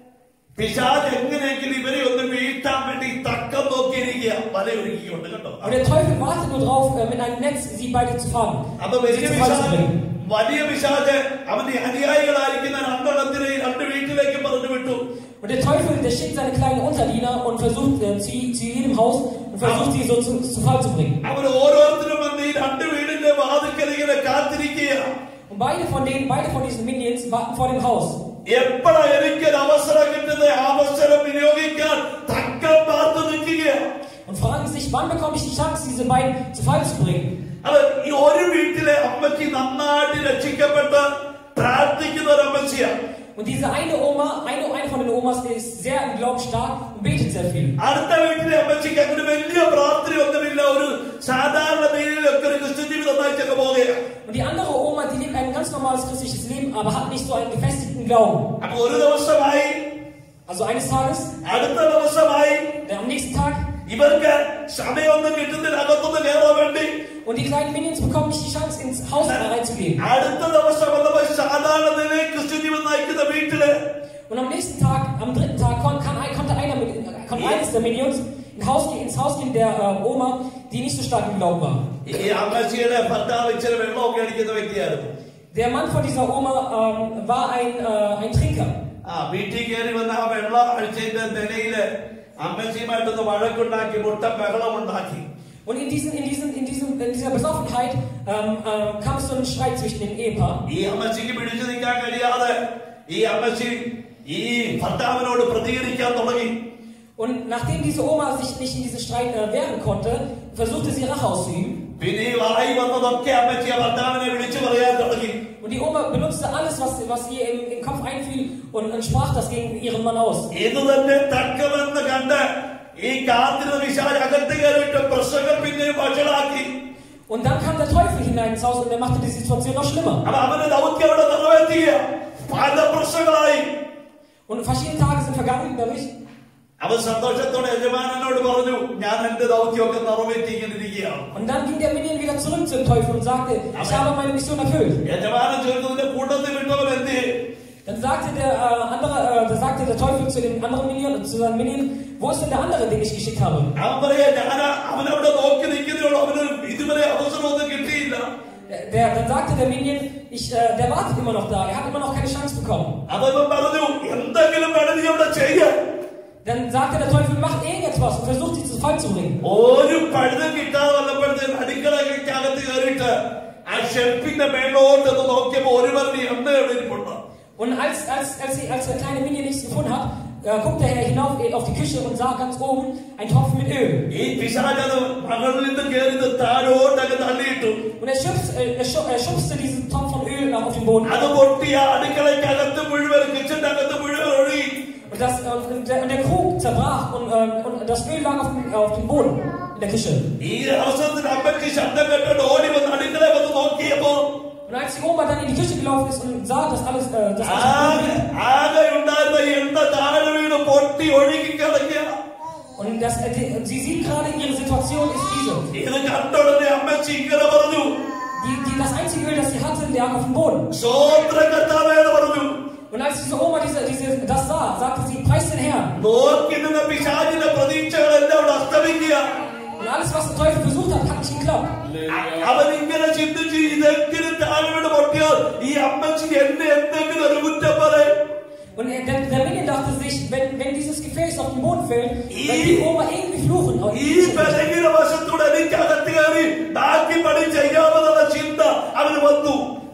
പിശാജ് എങ്ങനെയെങ്കിലും ഇവരെ ഒന്ന് വീഴ്ത്താൻ വേണ്ടി തക്കം നോക്കിയിരിക്കുക വല ഒരുക്കിയുണ്ട് കേട്ടോ Und der Teufel wartet nur drauf, äh, mit einem Netz sie beide zu fangen. അപ്പൊ Sie വലിയ zu Fall zu പിശാജ് bringen. വലിയ പിശാജ് അവന്റെ അനുയായികളായിരിക്കുന്ന രണ്ടെണ്ണത്തിനെ ഈ രണ്ട് വീട്ടിലേക്ക് പറഞ്ഞു വിട്ടു Und der Teufel, der schickt seine kleinen Unterdiener und versucht äh, zu, zu jedem Haus und versucht sie so zu, zu Fall zu bringen. അവർ ഓരോരുത്തരും വന്ന് ഈ രണ്ട് വീടിന്റെ വാതിക്കൽ ഇങ്ങനെ കാത്തിരിക്കുക Und beide von denen, beide von diesen Minions warten vor dem Haus. എപ്പോഴാ എനിക്കൊരു അവസരം കിട്ടുന്നത് ആ അവസരം വിനിയോഗിക്കാൻ തക്കം പാർത്ത് നിൽക്കുക Und fragen sich, wann bekomme ich die Chance, diese beiden zu Fall zu bringen? അത് ഈ ഒരു വീട്ടിലെ അമ്മച്ചി നന്നായിട്ട് രക്ഷിക്കപ്പെട്ട് പ്രാർത്ഥിക്കുന്ന ഒരു അമ്മച്ചിയാണ് Und diese eine Oma, eine, eine von den Omas, die ist sehr im Glauben stark und betet sehr viel. അടുത്ത വീട്ടിലെ അമ്മച്ചിക്ക് അങ്ങനെ വലിയ പ്രാർത്ഥന ഒന്നുമില്ല ഒരു സാധാരണ നിലയിലൊക്കെ ഒരു ക്രിസ്ത്യൻ ജീവിതം നയിച്ചൊക്കെ പോവുകയാണ് Und die andere Oma, die lebt ein ganz normales christliches Leben, aber hat nicht so einen gefestigten Glauben. അപ്പൊ ഒരു ദിവസമായി Also eines Tages, അടുത്ത ദിവസമായി äh, am nächsten Tag, ഇവർക്ക് സമയമൊന്നും കിട്ടുന്നില്ല അകത്തൊന്ന് കയറാൻ വേണ്ടി und die kleinen Minions bekommen nicht die Chance, ins Haus reinzugehen. അടുത്ത ദിവസം വന്നപ്പോ സാധാരണ നിലയിൽ ക്രിസ്ത്യൻ ജീവിതം നയിക്കുന്ന വീട്ടില് Und am nächsten Tag, am dritten Tag, kon, kann, ein- konnte einer mit, äh, konnte eines der Minions ins Haus, gehen- ins Haus gehen der äh, Oma, die nicht so stark im Glauben war. ഈ അമ്മച്ചിയുടെ ഭർത്താവ് ഇച്ചിരി വെള്ളമൊക്കെ അടിക്കുന്ന വ്യക്തിയായിരുന്നു Der Mann von dieser Oma ähm, war ein, äh, ein Trinker. ആ വീട്ടിൽ കയറി വന്ന ആ വെള്ളം അഴിച്ചതിന്റെ നിലയില് അമ്മച്ചിയുമായിട്ടൊന്ന് വഴക്കുണ്ടാക്കി മുട്ട ബഹളമുണ്ടാക്കി Und in, diesen, in, diesen, in, diesen, in dieser Besoffenheit ähm, ähm, kam es zu einem Streit zwischen dem Ehepaar. ഈ അമ്മച്ചിക്ക് പിടിച്ചു നിൽക്കാൻ കഴിയാതെ ഈ അമ്മച്ചി ഈ ഭർത്താവിനോട് പ്രതികരിക്കാൻ തുടങ്ങി Und nachdem diese Oma sich nicht in diesen Streit äh, wehren konnte, versuchte sie Rache auszuüben. പിന്നെ ഈ വായി വന്നതൊക്കെ അമ്മച്ചി ആ ഭർത്താവിനെ വിളിച്ചു പറയാൻ തുടങ്ങി Und die Oma benutzte alles, was, was ihr im, im Kopf einfiel und, und sprach das gegen ihren Mann aus. ഇത് തന്നെ തക്കമെന്ന് കണ്ട് ഈ കാത്തിരുന്ന വിശാൽ അകത്ത് കയറിയിട്ട് പ്രശ്നങ്ങൾ പിന്നെയും വഷളാക്കി Und dann kam der Teufel hinein ins Haus und er machte die Situation noch schlimmer. അപ്പൊ അവന്റെ ദൗത്യം അവിടെ നിറവേറ്റിയ പല പ്രശ്നങ്ങളായി Und verschiedene Tage sind vergangen dadurch. അവൻ സന്തോഷത്തോടെ യജമാനനോട് പറഞ്ഞു ഞാൻ എന്റെ ദൗത്യമൊക്കെ നിറവേറ്റിയിരിക്കുകയാണ് Und dann ging der Minion wieder zurück zum Teufel und sagte, ich habe meine Mission erfüllt. യജമാനൻ ചോദിച്ചതിന്റെ കൂട്ടത്തിൽ വിട്ടവൻ എന്ത് ചെയ്യും? Dann sagte der äh, andere, äh, da sagte der Teufel zu dem anderen Minion, zu seinem Minion, wo ist denn der andere, den ich geschickt habe? അവൻ പറയാ ഞാൻ അവനവിടെ നോക്കി നിൽക്കുന്നതിനോട് അവന് ഇതുവരെ അവസരമൊന്നും കിട്ടിയില്ല Der, der, dann sagte der Minion, ich, äh, der wartet immer noch da, er hat immer noch keine Chance bekommen. അവൻ പറഞ്ഞു എന്തെങ്കിലും വേണം നീ അവിടെ ചെയ്യാൻ Dann sagte der Teufel, mach irgendetwas und versucht sie zu Fall zu bringen. ഒരു പഴുതും കിട്ടാതെ വന്നപ്പോഴത്തേക്ക് അടുക്കളക്കകത്ത് കയറിയിട്ട് ആ ഷെൽഫിന്റെ മേലോട്ടൊന്ന് നോക്കിയപ്പോ ഒരു പറഞ്ഞ് എണ്ണ എവിടെ ഇരിപ്പുണ്ട് Und als, als, als, sie, als der kleine Minion nichts gefunden hat, äh, guckte er hinauf äh, auf die Küche und sah ganz oben einen Topf mit Öl. ഈ പിശാചത് മകളിൽ നിന്ന് കയറി ഇത് താഴോട്ടൊക്കെ തള്ളിയിട്ടു Und er, schubst, äh, er, schu er schubste diesen Topf von Öl nach auf den Boden. അത് പൊട്ടി ആ അടുക്കളയ്ക്കകത്ത് മുഴുവൻ കിച്ചന്റെ അകത്ത് മുഴുവൻ ഒഴുകി Und, das, äh, und, der, und der Krug zerbrach und, ähm, und das Öl lag auf dem, auf dem Boden in der Küche. ഈ അവസരത്തിൽ അമ്മയ്ക്ക് ശബ്ദം കേട്ടിട്ട് ഓടി വന്ന് അടുക്കള വന്ന് നോക്കിയപ്പോ Und als die Oma dann in die Küche gelaufen ist und sah, dass alles, äh, dass alles ആകെ ആകെ ഉണ്ടായിരുന്ന എണ്ണ താഴെ വീണ് പൊട്ടി ഒഴുകി കിടക്കുക und das, äh, die, sie sieht gerade, ihre Situation ist diese. ഇത് കണ്ടുടനെ അമ്മച്ചി ഇങ്ങനെ പറഞ്ഞു Die, die, das einzige Öl, das sie hatte, lag auf dem Boden. സ്വോത്ര കർത്താവേ എന്ന് പറഞ്ഞു Und als diese Oma diese, diese, das sah, sagte sie, preis den Herrn. നോക്കി നിന്ന പിശാചിന്റെ പ്രതീക്ഷകളെല്ലാം അവിടെ അസ്തമിക്കുക Und alles, was der Teufel versucht hat, hat nicht geklappt. അവൻ ഇങ്ങനെ ചിന്തിച്ച് ഇതെങ്കിലും താഴെ വീണ് പൊട്ടിയാൽ ഈ അമ്മച്ചി എന്നെ എന്തെങ്കിലും ഒരു കുറ്റം പറയും Und er- der, der Minion dachte sich, wenn, wenn dieses Gefäß auf den Boden fällt, wird die Oma irgendwie fluchen. Und ഈ ബലഹീന വശത്തൂടെ എനിക്ക് അകത്ത് കയറി ബാക്കി പണി ചെയ്യാമെന്നുള്ള ചിന്ത അവന് വന്നു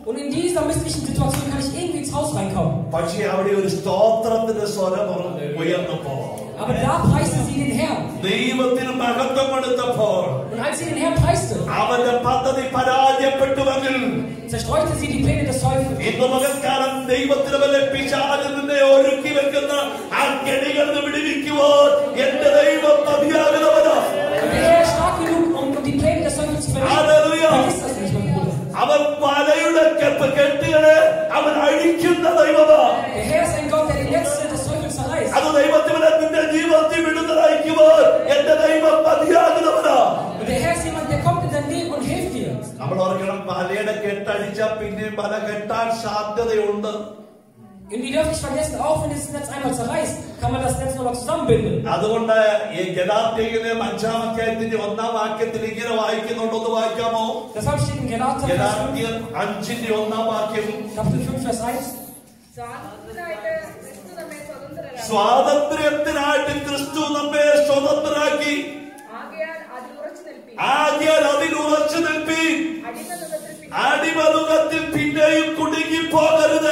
Und in dieser misslichen Situation kann ich irgendwie ins Haus reinkommen. പക്ഷേ അവിടെ ഒരു സ്തോത്രത്തിന്റെ സ്വരം ഉയർന്നപ്പോ Aber da preiste sie den Herrn. ദൈവത്തിന് മഹത്വം കൊടുത്തപ്പോൾ Und als sie den Herrn preiste, അവന്റെ പദ്ധതി പരാജയപ്പെട്ടുവെങ്കിൽ zerstreute sie die Pläne des Teufels. ഇന്ന് മകൽക്കാലം ദൈവത്തിന് വല്ല പിശാചിൽ നിന്നെ ഒരുക്കി വെക്കുന്ന ആ കെണികളിൽ നിന്ന് വിടുവിക്കുവാൻ എന്റെ ദൈവം മതിയാകുന്നവനോ Und der Herr ist stark genug, um, um die Pläne des Teufels zu vernichten. Halleluja. Vergiss das nicht, mein Bruder. അവൻ വലയുടെ കെട്ട് കെട്ടുകളെ അവൻ അഴിക്കുന്ന ദൈവമാ Der Herr ist ein Gott, der die Netze des Teufels zerreißt. അത് ദൈവത്തിന് നിന്റെ ജീവിതത്തിൽ വിടുതലയക്കുവാൻ എന്റെ ദൈവം മതിയാകുന്നവനാ Und der Herr ist jemand, der kommt in dein Leben und hilft dir. നമ്മൾ ഓർക്കണം വലയുടെ കെട്ടടിച്ച പിന്നെ വല കെട്ടാൻ സാധ്യതയുണ്ട് Und ihr dürft nicht vergessen, auch wenn das Netz einmal zerreißt, kann man das Netz nochmal zusammenbinden. അതുകൊണ്ട് ഈ ഗലാത്യയിലെ അഞ്ചാം അധ്യായത്തിന്റെ ഒന്നാം വാക്യത്തിൽ ഇങ്ങനെ വായിക്കുന്നുണ്ടോന്ന് വായിക്കാമോ Deshalb steht in Galater ഗലാത്യർ അഞ്ചിന്റെ ഒന്നാം വാക്യം Kapitel 5, Vers 1. സ്വാതന്ത്ര്യത്തിനായിട്ട് ക്രിസ്തു നമ്മെ സ്വതന്ത്രരാക്കി സ്വാതന്ത്ര്യത്തിനായിട്ട് ക്രിസ്തു നമ്മെ സ്വതന്ത്രരാക്കി ആകയാൽ അതിൽ ഉറച്ചു നിൽപ്പി ആദ്യം അതിൽ ഉറച്ചു നിൽപ്പി അടിമതത്തിൽ പിന്നെ അടിമലുഖത്തിൽ പിന്നെയും കുടുങ്ങി പോകരുത്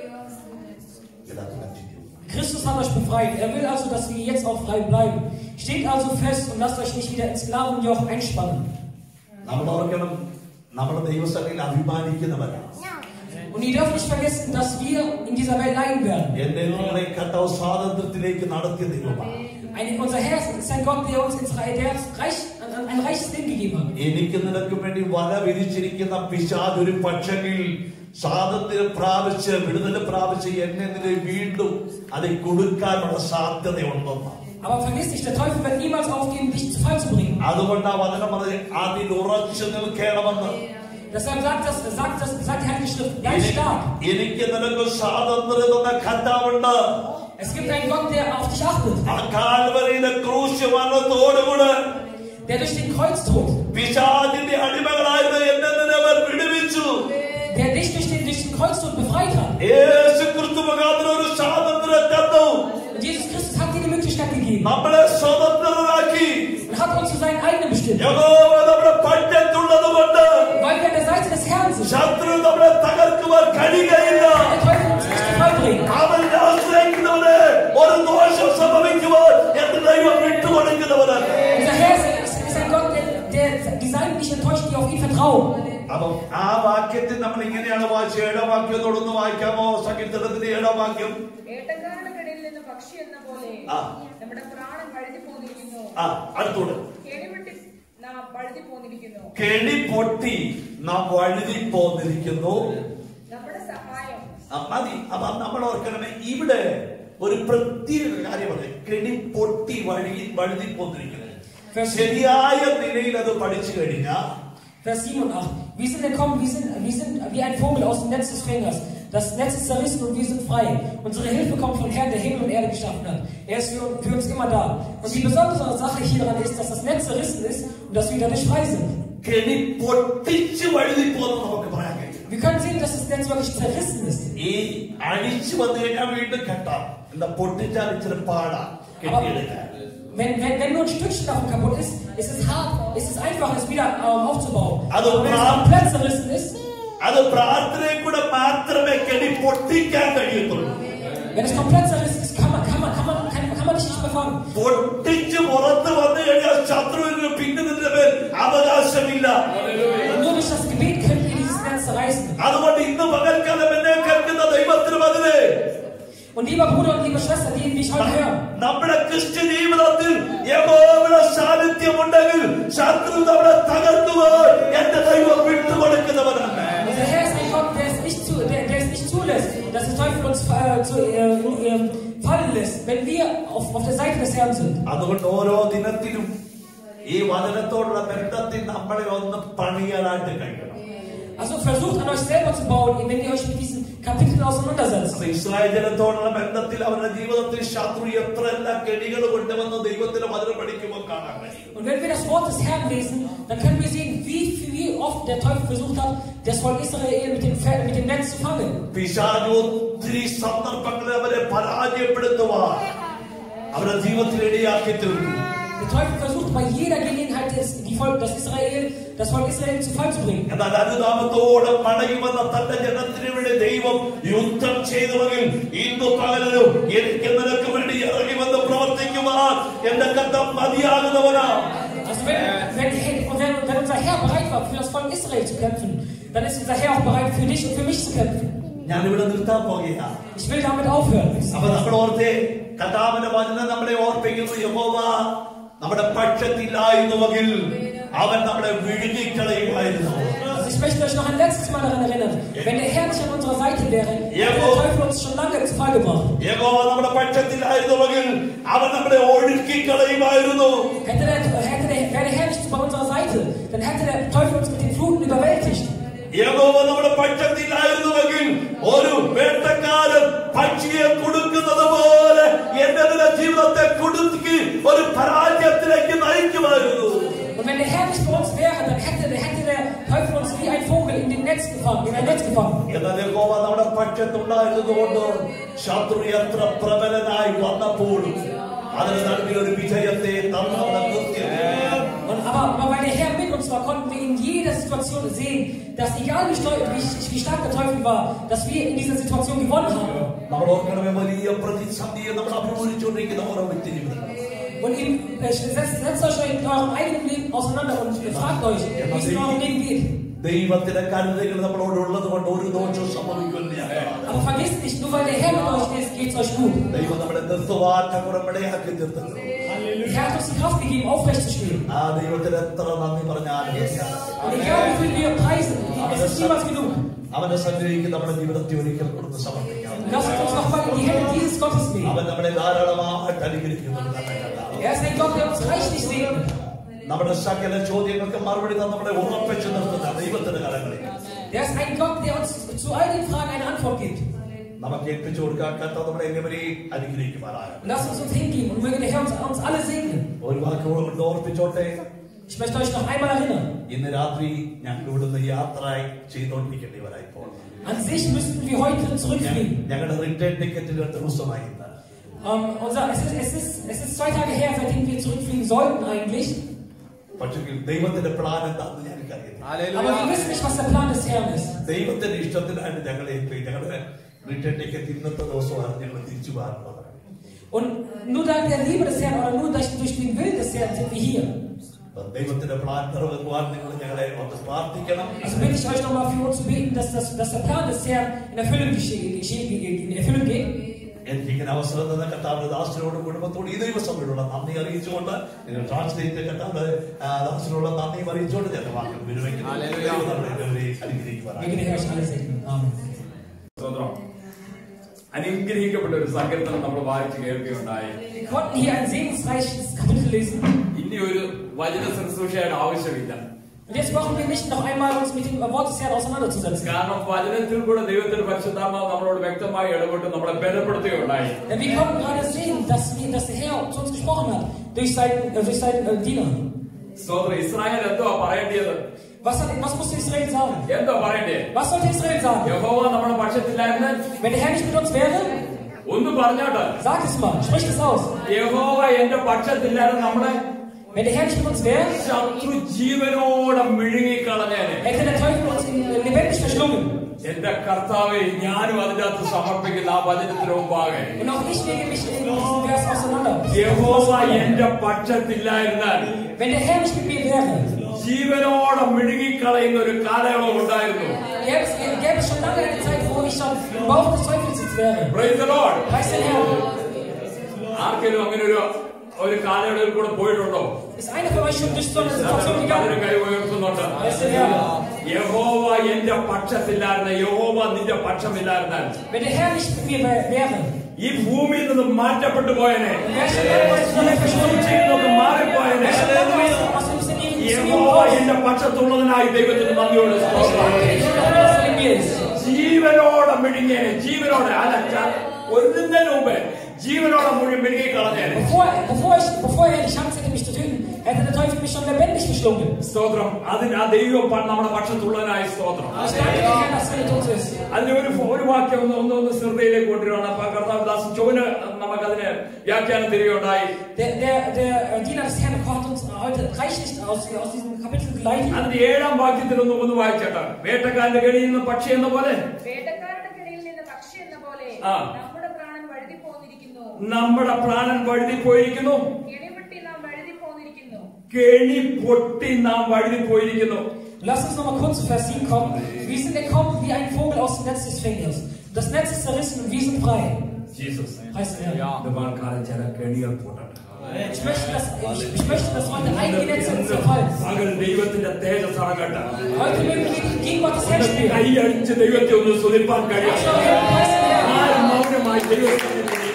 Christus hat euch befreit. Er will also, dass wir jetzt auch frei bleiben. Steht also fest und lasst euch nicht wieder ins Sklavenjoch einspannen. നമ്മൾ ഓർക്കണം നമ്മുടെ ദൈവസഭയിൽ അഭിമാനിക്കുന്നവരാണ് Und ihr dürft nicht vergessen, dass wir in dieser Welt leiden werden. എന്റെ നിങ്ങളെ കർത്താവ് സ്വാതന്ത്ര്യത്തിലേക്ക് നടത്തിയ ദൈവമാണ് Ein, unser Herr ist ein Gott, der uns ins Reich, der uns reich, ein, ein reiches Leben gegeben hat. എനിക്ക് നിനക്കും വേണ്ടി വല വിരിച്ചിരിക്കുന്ന പിശാദ് ഒരു പക്ഷെങ്കിൽ സ്വാതന്ത്ര്യം പ്രാപിച്ച് വിടുതൽ പ്രാപിച്ച് എന്നെ നിന്നെ വീണ്ടും അത് കൊടുക്കാനുള്ള സാധ്യതയുണ്ടെന്ന് Aber vergiss nicht, der Teufel wird niemals aufgeben, dich zu Fall zu bringen. അതുകൊണ്ട് ആ വചനം പറഞ്ഞ് അതിൽ ഉറച്ചു നിൽക്കണമെന്ന് Deshalb sagt, das, sagt, das, sagt die Heilige Schrift, bleib stark. എനിക്ക് നിനക്ക് സ്വാതന്ത്ര്യം തന്ന കർത്താവുണ്ട് Es gibt einen Gott, der auf dich achtet, ആ കാൽവരിയിലെ ക്രൂശ് വന്നതോടുകൂടെ der durch den Kreuztod, പിശാചിന്റെ അടിമകളായിരുന്ന എന്നെ നിന്നെ അവൻ വിടുവിച്ചു der dich durch den, durch den Kreuztod befreit hat. യേശു ക്രിസ്തു മുഖാന്തരം ഒരു സ്വാതന്ത്ര്യം തന്നു Und Jesus Christus hat dir die Möglichkeit gegeben നമ്മളെ സ്വതന്ത്രരാക്കി und hat uns zu seinen eigenen bestimmt. യഹോവ നമ്മുടെ പറ്റത്തുള്ളത് കൊണ്ട് Weil wir an der Seite des Herrn sind, ശത്രു നമ്മളെ തകർക്കുവാൻ കഴിയുകയില്ല kann der Teufel uns nicht zu Fall bringen. അവൻ ആശ്രയിക്കുന്നവന് ഒരു ദോഷം സംഭവിക്കുവാൻ എന്റെ ദൈവം വിട്ടുകൊടുക്കുന്നവന് Unser Herr ist, ist, ist ein Gott, der, der die Seiten nicht enttäuscht, die auf ihn vertrauen. അപ്പം ആ വാക്യത്തിൽ നമ്മൾ ഇങ്ങനെയാണ് വായിച്ചത് ഏഴാം വാക്യത്തോടൊന്ന് വായിക്കാമോ സങ്കീർത്തനത്തിന്റെ ഏഴാം വാക്യം ഏട്ടക്കാരുടെ കടയിൽ നിന്ന് പക്ഷി എന്ന പോലെ ആ. നമ്മുടെ പ്രാണൻ വഴുതി പോന്നിരിക്കുന്നു ആ അടുത്തോട് കെണിവിട്ടി നാം വഴുതി പോന്നിരിക്കുന്നു കെണി പൊട്ടി നാം വഴുതി പോന്നിരിക്കുന്നു നമ്മുടെ സഹായം ആ, മതി അപ്പൊ നമ്മൾ ഓർക്കണമേ ഇവിടെ ഒരു പ്രത്യേക കാര്യമാണ് കെണി പൊട്ടി വഴുകി വഴുതി പോന്നിരിക്കുന്നത് ശരിയായ നിലയിൽ അത് പഠിച്ചു കഴിഞ്ഞാൽ Vers 7 und 8. Wir sind entkommen, wir sind, wir sind wie ein Vogel aus dem Netz des Fängers. Das Netz ist zerrissen und wir sind frei. Unsere Hilfe kommt von Herrn, der Himmel und Erde geschaffen hat. Er ist für, für uns immer da. Und die besondere Sache hieran ist, dass das Netz zerrissen ist und dass wir dadurch frei sind. കെണി പൊട്ടിച്ച് വഴുതി പോകുന്ന നമുക്ക് പറയാൻ കഴിയും Wir können sehen, dass das Netz wirklich zerrissen ist. ഈ അഴിച്ചു വന്നു കഴിഞ്ഞാൽ വീണ്ടും കെട്ടാം എന്താ പൊട്ടിച്ചാൽ ഇച്ചിരി പാടാ Aber കെട്ടിയെടുക്കാൻ wenn, wenn, wenn nur ein Stückchen davon kaputt ist, ist es hart, ist es einfach, es wieder ähm, aufzubauen. Also Aber wenn es bra- komplett zerrissen ist, അത് പ്രാർത്ഥനയിൽ കൂടെ മാത്രമേ കെണി പൊട്ടിക്കാൻ കഴിയത്തുള്ളൂ wenn es komplett zerrissen ist, kann man, kann man, kann man, kann, kann man dich nicht mehr fangen. പൊട്ടിച്ച് പുറത്ത് വന്നു കഴിഞ്ഞാൽ ശത്രുവിന് പിന്നെ നിന്റെ മേൽ അവകാശമില്ല Und nur durch das Gebet könnt ihr dieses Netz zerreißen. അതുകൊണ്ട് ഇന്ന് പകൽക്കാലം എന്നെ കേൾക്കുന്ന ദൈവത്തിന് പതിനെ Und lieber Bruder und liebe Schwester, die mich heute hören, നമ്മുടെ ക്രിസ്ത്യ ജീവിതത്തിൽ യഹോവയുടെ സാന്നിധ്യമുണ്ടെങ്കിൽ ശത്രു നമ്മളെ തകർക്കുവാൻ എന്റെ ദൈവം വിട്ടുകൊടുക്കുന്നവനാണ് unser Herr ist ein Gott, der es nicht, zu, der, der es nicht zulässt, dass der Teufel uns äh, zu, äh, äh, fallen lässt, wenn wir auf, auf der Seite des Herrn sind. അതുകൊണ്ട് ഓരോ ദിനത്തിലും ഈ വചനത്തോടുള്ള ബന്ധത്തിൽ നമ്മളെ ഒന്ന് പണിയാനായിട്ട് കഴിയണം Also versucht an euch selber zu bauen, wenn ihr euch mit diesen Kapiteln auseinandersetzt. അപ്പൊ Israel ജനത്തോടുള്ള ബന്ധത്തിൽ അവരുടെ ജീവിതത്തിൽ ശത്രു എത്ര എല്ലാ കെണികൾ കൊണ്ടുവന്ന് ദൈവത്തിന്റെ വചനം പഠിക്കുമ്പോൾ കാണാൻ കഴിയും Und wenn wir das Wort des Herrn lesen, dann können wir sehen, wie, wie oft der Teufel versucht hat, das Volk Israel mit dem, Pferd- mit dem Netz zu fangen. പിശാച് ഒത്തിരി സന്ദർഭങ്ങളെ അവരെ പരാജയപ്പെടുത്തുവാൻ അവരുടെ ജീവിതത്തിൽ ഇടയാക്കി തീർന്നു Der Teufel versucht bei jeder Gelegenheit, das, die Volk, das, Israel, das Volk Israel zu Fall zu bringen. എന്നാൽ അനുതാപത്തോടെ മടങ്ങി വന്ന തന്റെ ജനത്തിന് വേണ്ടി ദൈവം യുദ്ധം ചെയ്തുവെങ്കിൽ ഇന്ന് പകലും എനിക്ക് നിനക്ക് വേണ്ടി ഇറങ്ങി വന്ന് പ്രവർത്തിക്കുവാൻ എന്റെ കത്തം മതിയാകുന്നവനാ Also wenn, wenn, und wenn, wenn unser Herr bereit war, für das Volk Israel zu kämpfen, dann ist unser Herr auch bereit, für dich und für mich zu kämpfen. ഞാൻ ഇവിടെ നിർത്താൻ പോകുകയാണ് Ich will damit aufhören. അപ്പൊ നമ്മൾ ഓർത്തേ കഥാവിന്റെ വചനം നമ്മളെ ഓർപ്പിക്കുന്നു യഹോവ നമ്മുടെ പക്ഷത്തില്ലായിരുന്നുവെങ്കിൽ അവൻ നമ്മളെ വിഴുങ്ങിക്കളയുമായിരുന്നു Also ich möchte euch noch ein letztes Mal daran erinnern, wenn der Herr nicht an unserer Seite wäre, hätte der Teufel uns schon lange zu Fall gebracht. യഹോവ നമ്മുടെ പക്ഷത്തിലായിരുന്നുവെങ്കിൽ അവൻ നമ്മളെ ഒഴുക്കിക്കളയുമായിരുന്നു Hätte der, hätte der, wäre der Herr nicht bei unserer Seite, dann hätte der Teufel uns mit den Fluten überwältigt. യഹോവ നമ്മുടെ പക്ഷത്തിലായിരുന്നുവെങ്കിൽ ഒരു വേട്ടക്കാരൻ പക്ഷിയെ കൊടുക്കുന്നത് പോലെ എന്റെ നിന്റെ ജീവിതത്തെ കൊടുക്കി ഒരു പരാജയത്തിലേക്ക് നയിക്കുമായിരുന്നു Und wenn der Herr nicht bei uns wäre, dann hätte, dann hätte der Teufel uns wie ein Vogel in den Netz gefangen, in ein Netz gefangen. എന്നാൽ യഹോവ നമ്മുടെ പക്ഷത്തുണ്ടായിരുന്നതുകൊണ്ട് ശത്രു എത്ര പ്രബലനായി വന്നപ്പോഴും അതിന് നടുവിൽ ഒരു വിജയത്തെ തന്നവിടെ നിർത്തിയത് Und, aber, aber weil der Herr mit uns war, konnten wir in jeder Situation sehen, dass egal wie, steu- wie, wie stark der Teufel war, dass wir in dieser Situation gewonnen haben. നമ്മൾ ഓർക്കണമേ വലിയ പ്രതിസന്ധിയെ നമ്മൾ അഭിമുഖിച്ചുകൊണ്ടിരിക്കുന്ന ഓരോ വ്യക്തി ജീവിതങ്ങൾ Und eben, äh, setzt, setzt euch in eurem eigenen Leben auseinander und fragt euch, wie es in eurem Leben geht. ദൈവത്തിന്റെ കരുതകൾ നമ്മളോട് ഉള്ളത് കൊണ്ട് ഒരു ദോഷവും സംഭവിക്കുന്നില്ല Aber vergesst nicht, nur weil der Herr mit euch ist, geht es euch gut. ദൈവം നമ്മളെ നിർത്തുവാറ്റ കുറമ്പടയാക്കി തീർത്തല്ലോ Der Herr hat uns die Kraft gegeben, aufrecht zu stehen. ആ ദൈവത്തിന് എത്ര നന്ദി പറഞ്ഞാലും Und egal wie viel wir preisen, es ist niemals genug. അവന്റെ സന്നിധിക്ക് നമ്മുടെ ജീവിതത്തെ ഒരിക്കൽ കൊടുത്ത് സമർപ്പിക്കാം Lasst uns nochmal in die Hände dieses Gottes legen. അവൻ നമ്മളെ ധാരാളമായിട്ട് അനുഗ്രഹിക്കുന്നുണ്ട് നല്ല കർത്താവ്. Er ist ein Gott, der uns reichlich segnet. നമ്മുടെ സകല ചോദ്യങ്ങൾക്ക് മറുപടി തന്ന് നമ്മളെ ഉറപ്പിച്ചു നിർത്തുന്ന ദൈവത്തിന്റെ കരങ്ങളിൽ Der ist ein Gott, der uns zu all den Fragen eine Antwort gibt. നമുക്ക് ഏൽപ്പിച്ചു കൊടുക്കാൻ കർത്താവ് നമ്മളെ എല്ലാവരെയും അനുഗ്രഹിക്കുമാറാകട്ടെ Und lasst uns uns hingeben und möge der Herr uns, uns alle segnen. ഒരു വാക്കുകൾ കൊണ്ട് ഓർപ്പിച്ചോട്ടെ Ich möchte euch noch einmal erinnern. ഇന്ന് രാത്രി ഞങ്ങൾ ഇവിടുന്ന് യാത്രയായി ചെയ്തുകൊണ്ടിരിക്കേണ്ടിവരായി ഇപ്പോൾ An sich müssten wir heute zurückfliegen. ഞങ്ങളുടെ റിട്ടേൺ ടിക്കറ്റുകൾ ദിവസമായി ഇന്ന് Ähm, unser, es, ist, es, ist, es ist zwei Tage her, seitdem wir zurückfliegen sollten eigentlich. പക്ഷേ ദൈവത്തിന്റെ പ്ലാൻ എന്താണെന്ന് ഞങ്ങൾക്കറിയില്ല Aber wir wissen nicht, was der Plan des Herrn ist. ദൈവത്തിന്റെ ഇഷ്ടത്തിനായിട്ട് ഞങ്ങളെ ഏൽപ്പി- ഞങ്ങളുടെ റിട്ടേൺ ടിക്കറ്റ് ഇന്നത്തെ ദിവസമാണ് ഞങ്ങൾ തിരിച്ചു പോകുന്നത് Und nur dank der Liebe des Herrn oder nur durch, durch den Willen des Herrn sind wir hier. അപ്പൊ ദൈവത്തിന്റെ പ്ലാൻ നിറവേറുവാൻ നിങ്ങൾ ഞങ്ങളെ ഒന്ന് പ്രാർത്ഥിക്കണം Also bitte ich euch nochmal für uns zu beten, dass, das, dass der Plan des Herrn in Erfüllung, gesche- gesche- in Erfüllung geht. എനിക്കിങ്ങനെ അവസരം തന്ന കർത്താവിന്റെ ദാസനോടും കുടുംബത്തോടും ഈ ദൈവസഭയോടുള്ള നന്ദി അറിയിച്ചുകൊണ്ട് നിങ്ങൾ ട്രാൻസ്ലേറ്റ് കർത്താവിന്റെ ആ, ദാസനോടുള്ള നന്ദിയും അറിയിച്ചുകൊണ്ട് ഞാൻ വാക്കുകൾ വിരമിക്കുന്നു ദൈവം നമ്മളെ എല്ലാവരെയും അനുഗ്രഹിക്കുവാനാകട്ടെ. Möge der Herr euch alle segnen. Amen. സ്വതന്ത്രം അനുഗ്രഹിക്കപ്പെട്ട ഒരു സങ്കീർത്തനം നമ്മൾ വായിച്ച് കേൾക്കുകയുണ്ടായി Wir konnten hier ein segensreiches Kapitel lesen. ഇനി ഒരു വചന ശുശ്രൂഷയുടെ ആവശ്യമില്ല Und jetzt brauchen wir nicht noch einmal uns mit dem Wort des Herrn auseinanderzusetzen. കാരണം വചനത്തിൽ കൂടെ ദൈവത്തിന്റെ പരിശുദ്ധാത്മാവ് നമ്മളോട് വ്യക്തമായി ഇടപെട്ട് നമ്മളെ ബലപ്പെടുത്തുകയുണ്ടായി Denn wir konnten gerade sehen, dass, wir, dass der Herr zu uns gesprochen hat durch seinen, äh, durch seinen äh, Diener. സ്തോത്രം ഇസ്രായേൽ എന്തോ പറയേണ്ടത് Was, hat, was musste Israel sagen? എന്തോ പറയണ്ടേ Was sollte Israel sagen? യഹോവ നമ്മുടെ പക്ഷത്തില്ലായിരുന്നാൽ Wenn der Herr nicht mit uns wäre, ഒന്ന് പറഞ്ഞോട്ടെ sag es mal, sprich es aus. യഹോവ എന്റെ പക്ഷത്തില്ലാതെ നമ്മളെ Wenn der Herr nicht mit uns wäre, ശത്രു ജീവനോടെ മിഴുങ്ങിക്കളഞ്ഞേനെ hätte der Teufel uns in- lebendig verschlungen. എന്റെ കർത്താവെ ഞാനും അതിന്റെ അകത്ത് സമർപ്പിക്കുന്ന ആ വചനത്തിന് മുമ്പാകെ Und auch ich lege mich in diesem Vers auseinander. യഹോവ എന്റെ പക്ഷത്തില്ലായിരുന്നാൽ Wenn der Herr nicht mit mir wäre, ജീവനോടെ മിഴുകിക്കളയുന്ന ഒരു കാലയളവ് ഉണ്ടായിരുന്നു gäbe es, gäbe es schon lange eine Zeit, wo ich schon im Bauch des Teufels jetzt wäre. Praise the Lord. Preis den Herrn. ആർക്കെങ്കിലും അങ്ങനെ ഒരു ഒരു കാലയളവിൽ കൂടെ പോയിട്ടുണ്ടോ Ist einer von euch schon durch so eine Situation അതിന് gegangen? കൈ ഉയർത്തുന്നുണ്ട് Preis den Herrn. യഹോവ എന്റെ പക്ഷത്തില്ലായിരുന്ന യഹോവ നിന്റെ പക്ഷമില്ലായിരുന്നാൽ Wenn der Herr nicht mit mir wär- wäre, ഈ ഭൂമിയിൽ നിന്ന് മാറ്റപ്പെട്ടു പോയനെ wäre ich schon lange aus der verschwunden. ജീവിതമൊക്കെ മാറിപ്പോയനെ Wäre schon lange aus- aus dem Sinne ihres യഹോവ Lebens. എന്റെ പക്ഷത്തുള്ളതിനായി ദൈവത്തിന് നന്ദിയോട് Ich സ്തോത്രം. danke dir für das, was in mir ist. ജീവനോടെ മിഴുങ്ങിയനെ ജീവനോടെ അല്ല ച- ഒരുന്നതിന് മുമ്പ് ജീവനോടെ മുഴുവൻ മിഴുകി കളഞ്ഞേനെ Bevor, bevor, ich, bevor er die Chance hätte, mich zu töten, hätte der Teufel mich schon lebendig verschlungen. സ്തോത്രം അതിന് ആ ദൈവം പ- നമ്മുടെ പക്ഷത്തുള്ളതിനായ സ്തോത്രം Ich danke dir, Herr, dass er mit uns ist. അതിന് ഒരു ഒരു വാക്യം ഒന്ന് ഒന്ന് ഒന്ന് ശ്രദ്ധയിലേക്ക് കൊണ്ടുവരികയാണ് അപ്പൊ കർത്താവദാസ് ചോന് നമുക്കതിന് വ്യാഖ്യാനം തരികയുണ്ടായി Der, der, der äh, Diener des Herrn hat uns heute reichlich aus, aus diesem Kapitel geleitet. അതിന്റെ ഏഴാം വാക്യത്തിൽ ഒന്ന് ഒന്ന് വായിച്ചേട്ടാ വേട്ടക്കാരന്റെ കടിയിൽ നിന്ന് പക്ഷി എന്ന പോലെ വേട്ടക്കാരുടെ കിടയിൽ നിന്ന് പക്ഷി എന്ന പോലെ ആ. നമ്മുടെ പ്രാണൻ വഴുതി പോന്നിരിക്കുന്നു നമ്മുടെ പ്രാണൻ വഴുതി പോയിരിക്കുന്നു കെണിവെട്ടി നാം വഴുതി പോന്നിരിക്കുന്നു കെണി പൊട്ടി നാം വഴുതി പോയിരിക്കുന്നു Lass uns nochmal kurz zu Vers 7 kommen. Wir sind entkommen wie ein Vogel aus dem Netz des Fängers. Das Netz ist zerrissen und wir sind frei. Jesus Heißt der Herr. ഇത് ആൾക്കാരെ ചില കെണികൾ പൊട്ടട്ടെ Ich möchte, dass, ich, ich möchte, dass heute einige Netze zerfallen. പകൽ ദൈവത്തിന്റെ തേജസ് അടങ്ങട്ടെ Heute mögen wir die Gegenwart des Herrn spielen. കൈയടിച്ച് ദൈവത്തെ ഒന്ന് സ്തുതിപ്പാൻ കഴിയും Schau her, preis den Herrn. ആരും മൗനമായി ദൈവത്തെ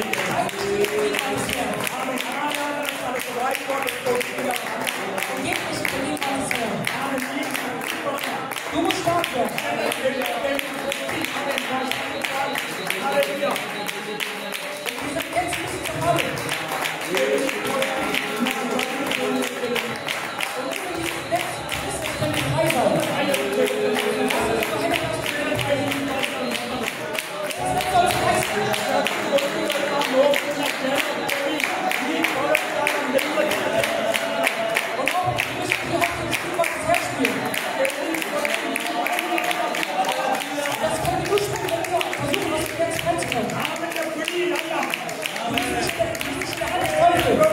Vergib mich in der Gegenwart des Herrn. Du musst stark werden. Wir sind jetzt nicht zerfallen. Jetzt können wir frei sein. Und auch, wir müssen hier auf dem Spielplatz des Herrn spielen. Das können wir nur spielen, wenn wir versuchen, was wir jetzt reinzukommen. Du bist nicht der, du bist nicht der Hand des Teufels.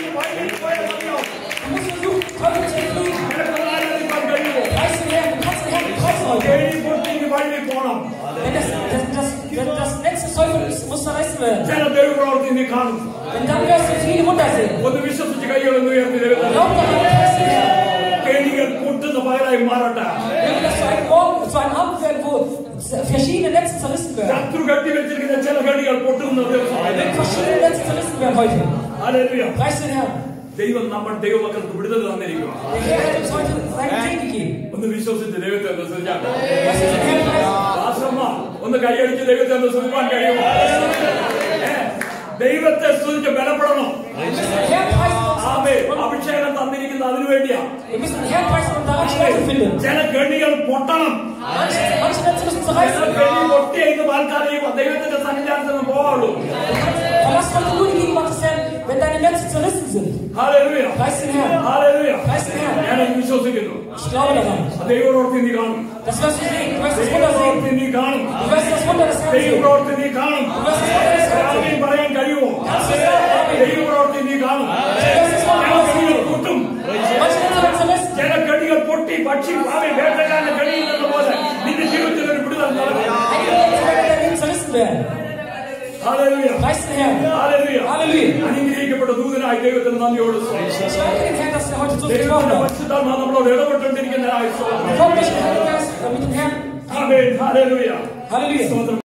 Du musst versuchen, Teufel zu entfliehen. Preis den Herrn, du kannst den Herrn preisen heute. കെണി പൊട്ടി വഴുതി പോണം Denn das, das, das, das, das Netz des Teufels muss zerrissen werden. ചില ദൈവപ്രവർത്തി നീ കാണും Denn dann wirst du viele Wunder sehen. ഒന്ന് വിശ്വസിച്ച് കൈകളൊന്ന് ഉയർത്തി ദൈവത്തെ Glaub daran, preis den Herrn. കെണികൾ പൊട്ടുന്ന പകരായി മാറട്ടെ Möge das zu einem Morgen, zu einem Abend werden, wo verschiedene Netze zerrissen werden. ശത്രു കെട്ടി വെച്ചിരിക്കുന്ന ചില കെണികൾ പൊട്ടുന്ന ദിവസമായി Wenn verschiedene Netze zerrissen werden heute. ഹല്ലേലൂയ. Preis den Herrn. ദൈവം നമ്മൾ ദൈവമക്കൾക്ക് വിടുതൽ തന്നിരിക്കുക Der Herr hat uns heute seinen Segen gegeben. ഒന്ന് വിശ്വസിച്ച് ദൈവത്തെ ഒന്ന് സ്തുതിച്ചാട്ടെ. Lass uns den Herrn preisen. ദാസമ്മ, ഒന്ന് കൈയടിച്ച് ദൈവത്തെ ഒന്ന് സ്തുതിപ്പാൻ കഴിയുമോ ഏ, ദൈവത്തെ സ്തുതിച്ച് ബലപ്പെടണം Wir müssen den Herrn preisen ആമേ und അഭിഷേകം തന്നിരിക്കുന്ന അതിനു വേണ്ടിയാ wir müssen den Herrn preisen und daran Stärke finden. ചില കെണികൾ പൊട്ടണം Manche, manche Netze müssen ചില zerreißen. കെണി പൊട്ടി എന്ന് ആൾക്കാരെ ഈ ദൈവത്തിന്റെ സന്നിധാനത്തിൽ നിന്ന് പോവുള്ളൂ Verlass heute nur die Gegenwart des Herrn, wenn deine Netze zerrissen sind. ഹാലേലുയ Preis den Herrn. ഹാലേലുയ Preis den Herrn. ഞാനത് വിശ്വസിക്കുന്നു Ich glaube daran. ദൈവപ്രവർത്തി നീ കാണും Das wirst du sehen. Du wirst das Wunder sehen. ദൈവപ്രവർത്തി നീ കാണും Du wirst das Wunder des Herrn sehen. ദൈവപ്രവർത്തി നീ കാണും Du wirst das Wunder des Herrn sehen. ആമേൻ പറയാൻ കഴിയുമോ Kannst du sagen, Amen. ദൈവപ്രവർത്തി നീ കാണും Du wirst das Wunder ചില sehen. കെണികൾ പൊട്ടും Manche Netze werden zerrissen. ചില കെണികൾ പൊട്ടി പക്ഷി ഭാവി വേട്ടക്കാരന്റെ കെണിയിൽ നിന്ന് പോലെ നിന്റെ ജീവിതത്തിൽ ഒരു വിടുതൽ നടക്കും Einige Netze werden in deinem Leben zerrissen werden. ഹാലേലുയ Preis den Herrn. ഹാലേലുയ Halleluja. അനുഗ്രഹിക്കപ്പെട്ട ദൂതനായി ദൈവത്തിന് നന്ദിയോട് സ്തോത്രം. Ich danke dem Herrn, dass er heute so viel gesprochen ദൈവത്തിന്റെ hat. പരിശുദ്ധാത്മാവ് നമ്മളോട് ഇടപെട്ടുകൊണ്ടിരിക്കുന്നതിനായി സ്തോത്രം. Wir kommen durch den Heiligen Geist äh, mit dem Herrn. ആമേൻ ഹാലേലുയ Halleluja. സ്തോത്രം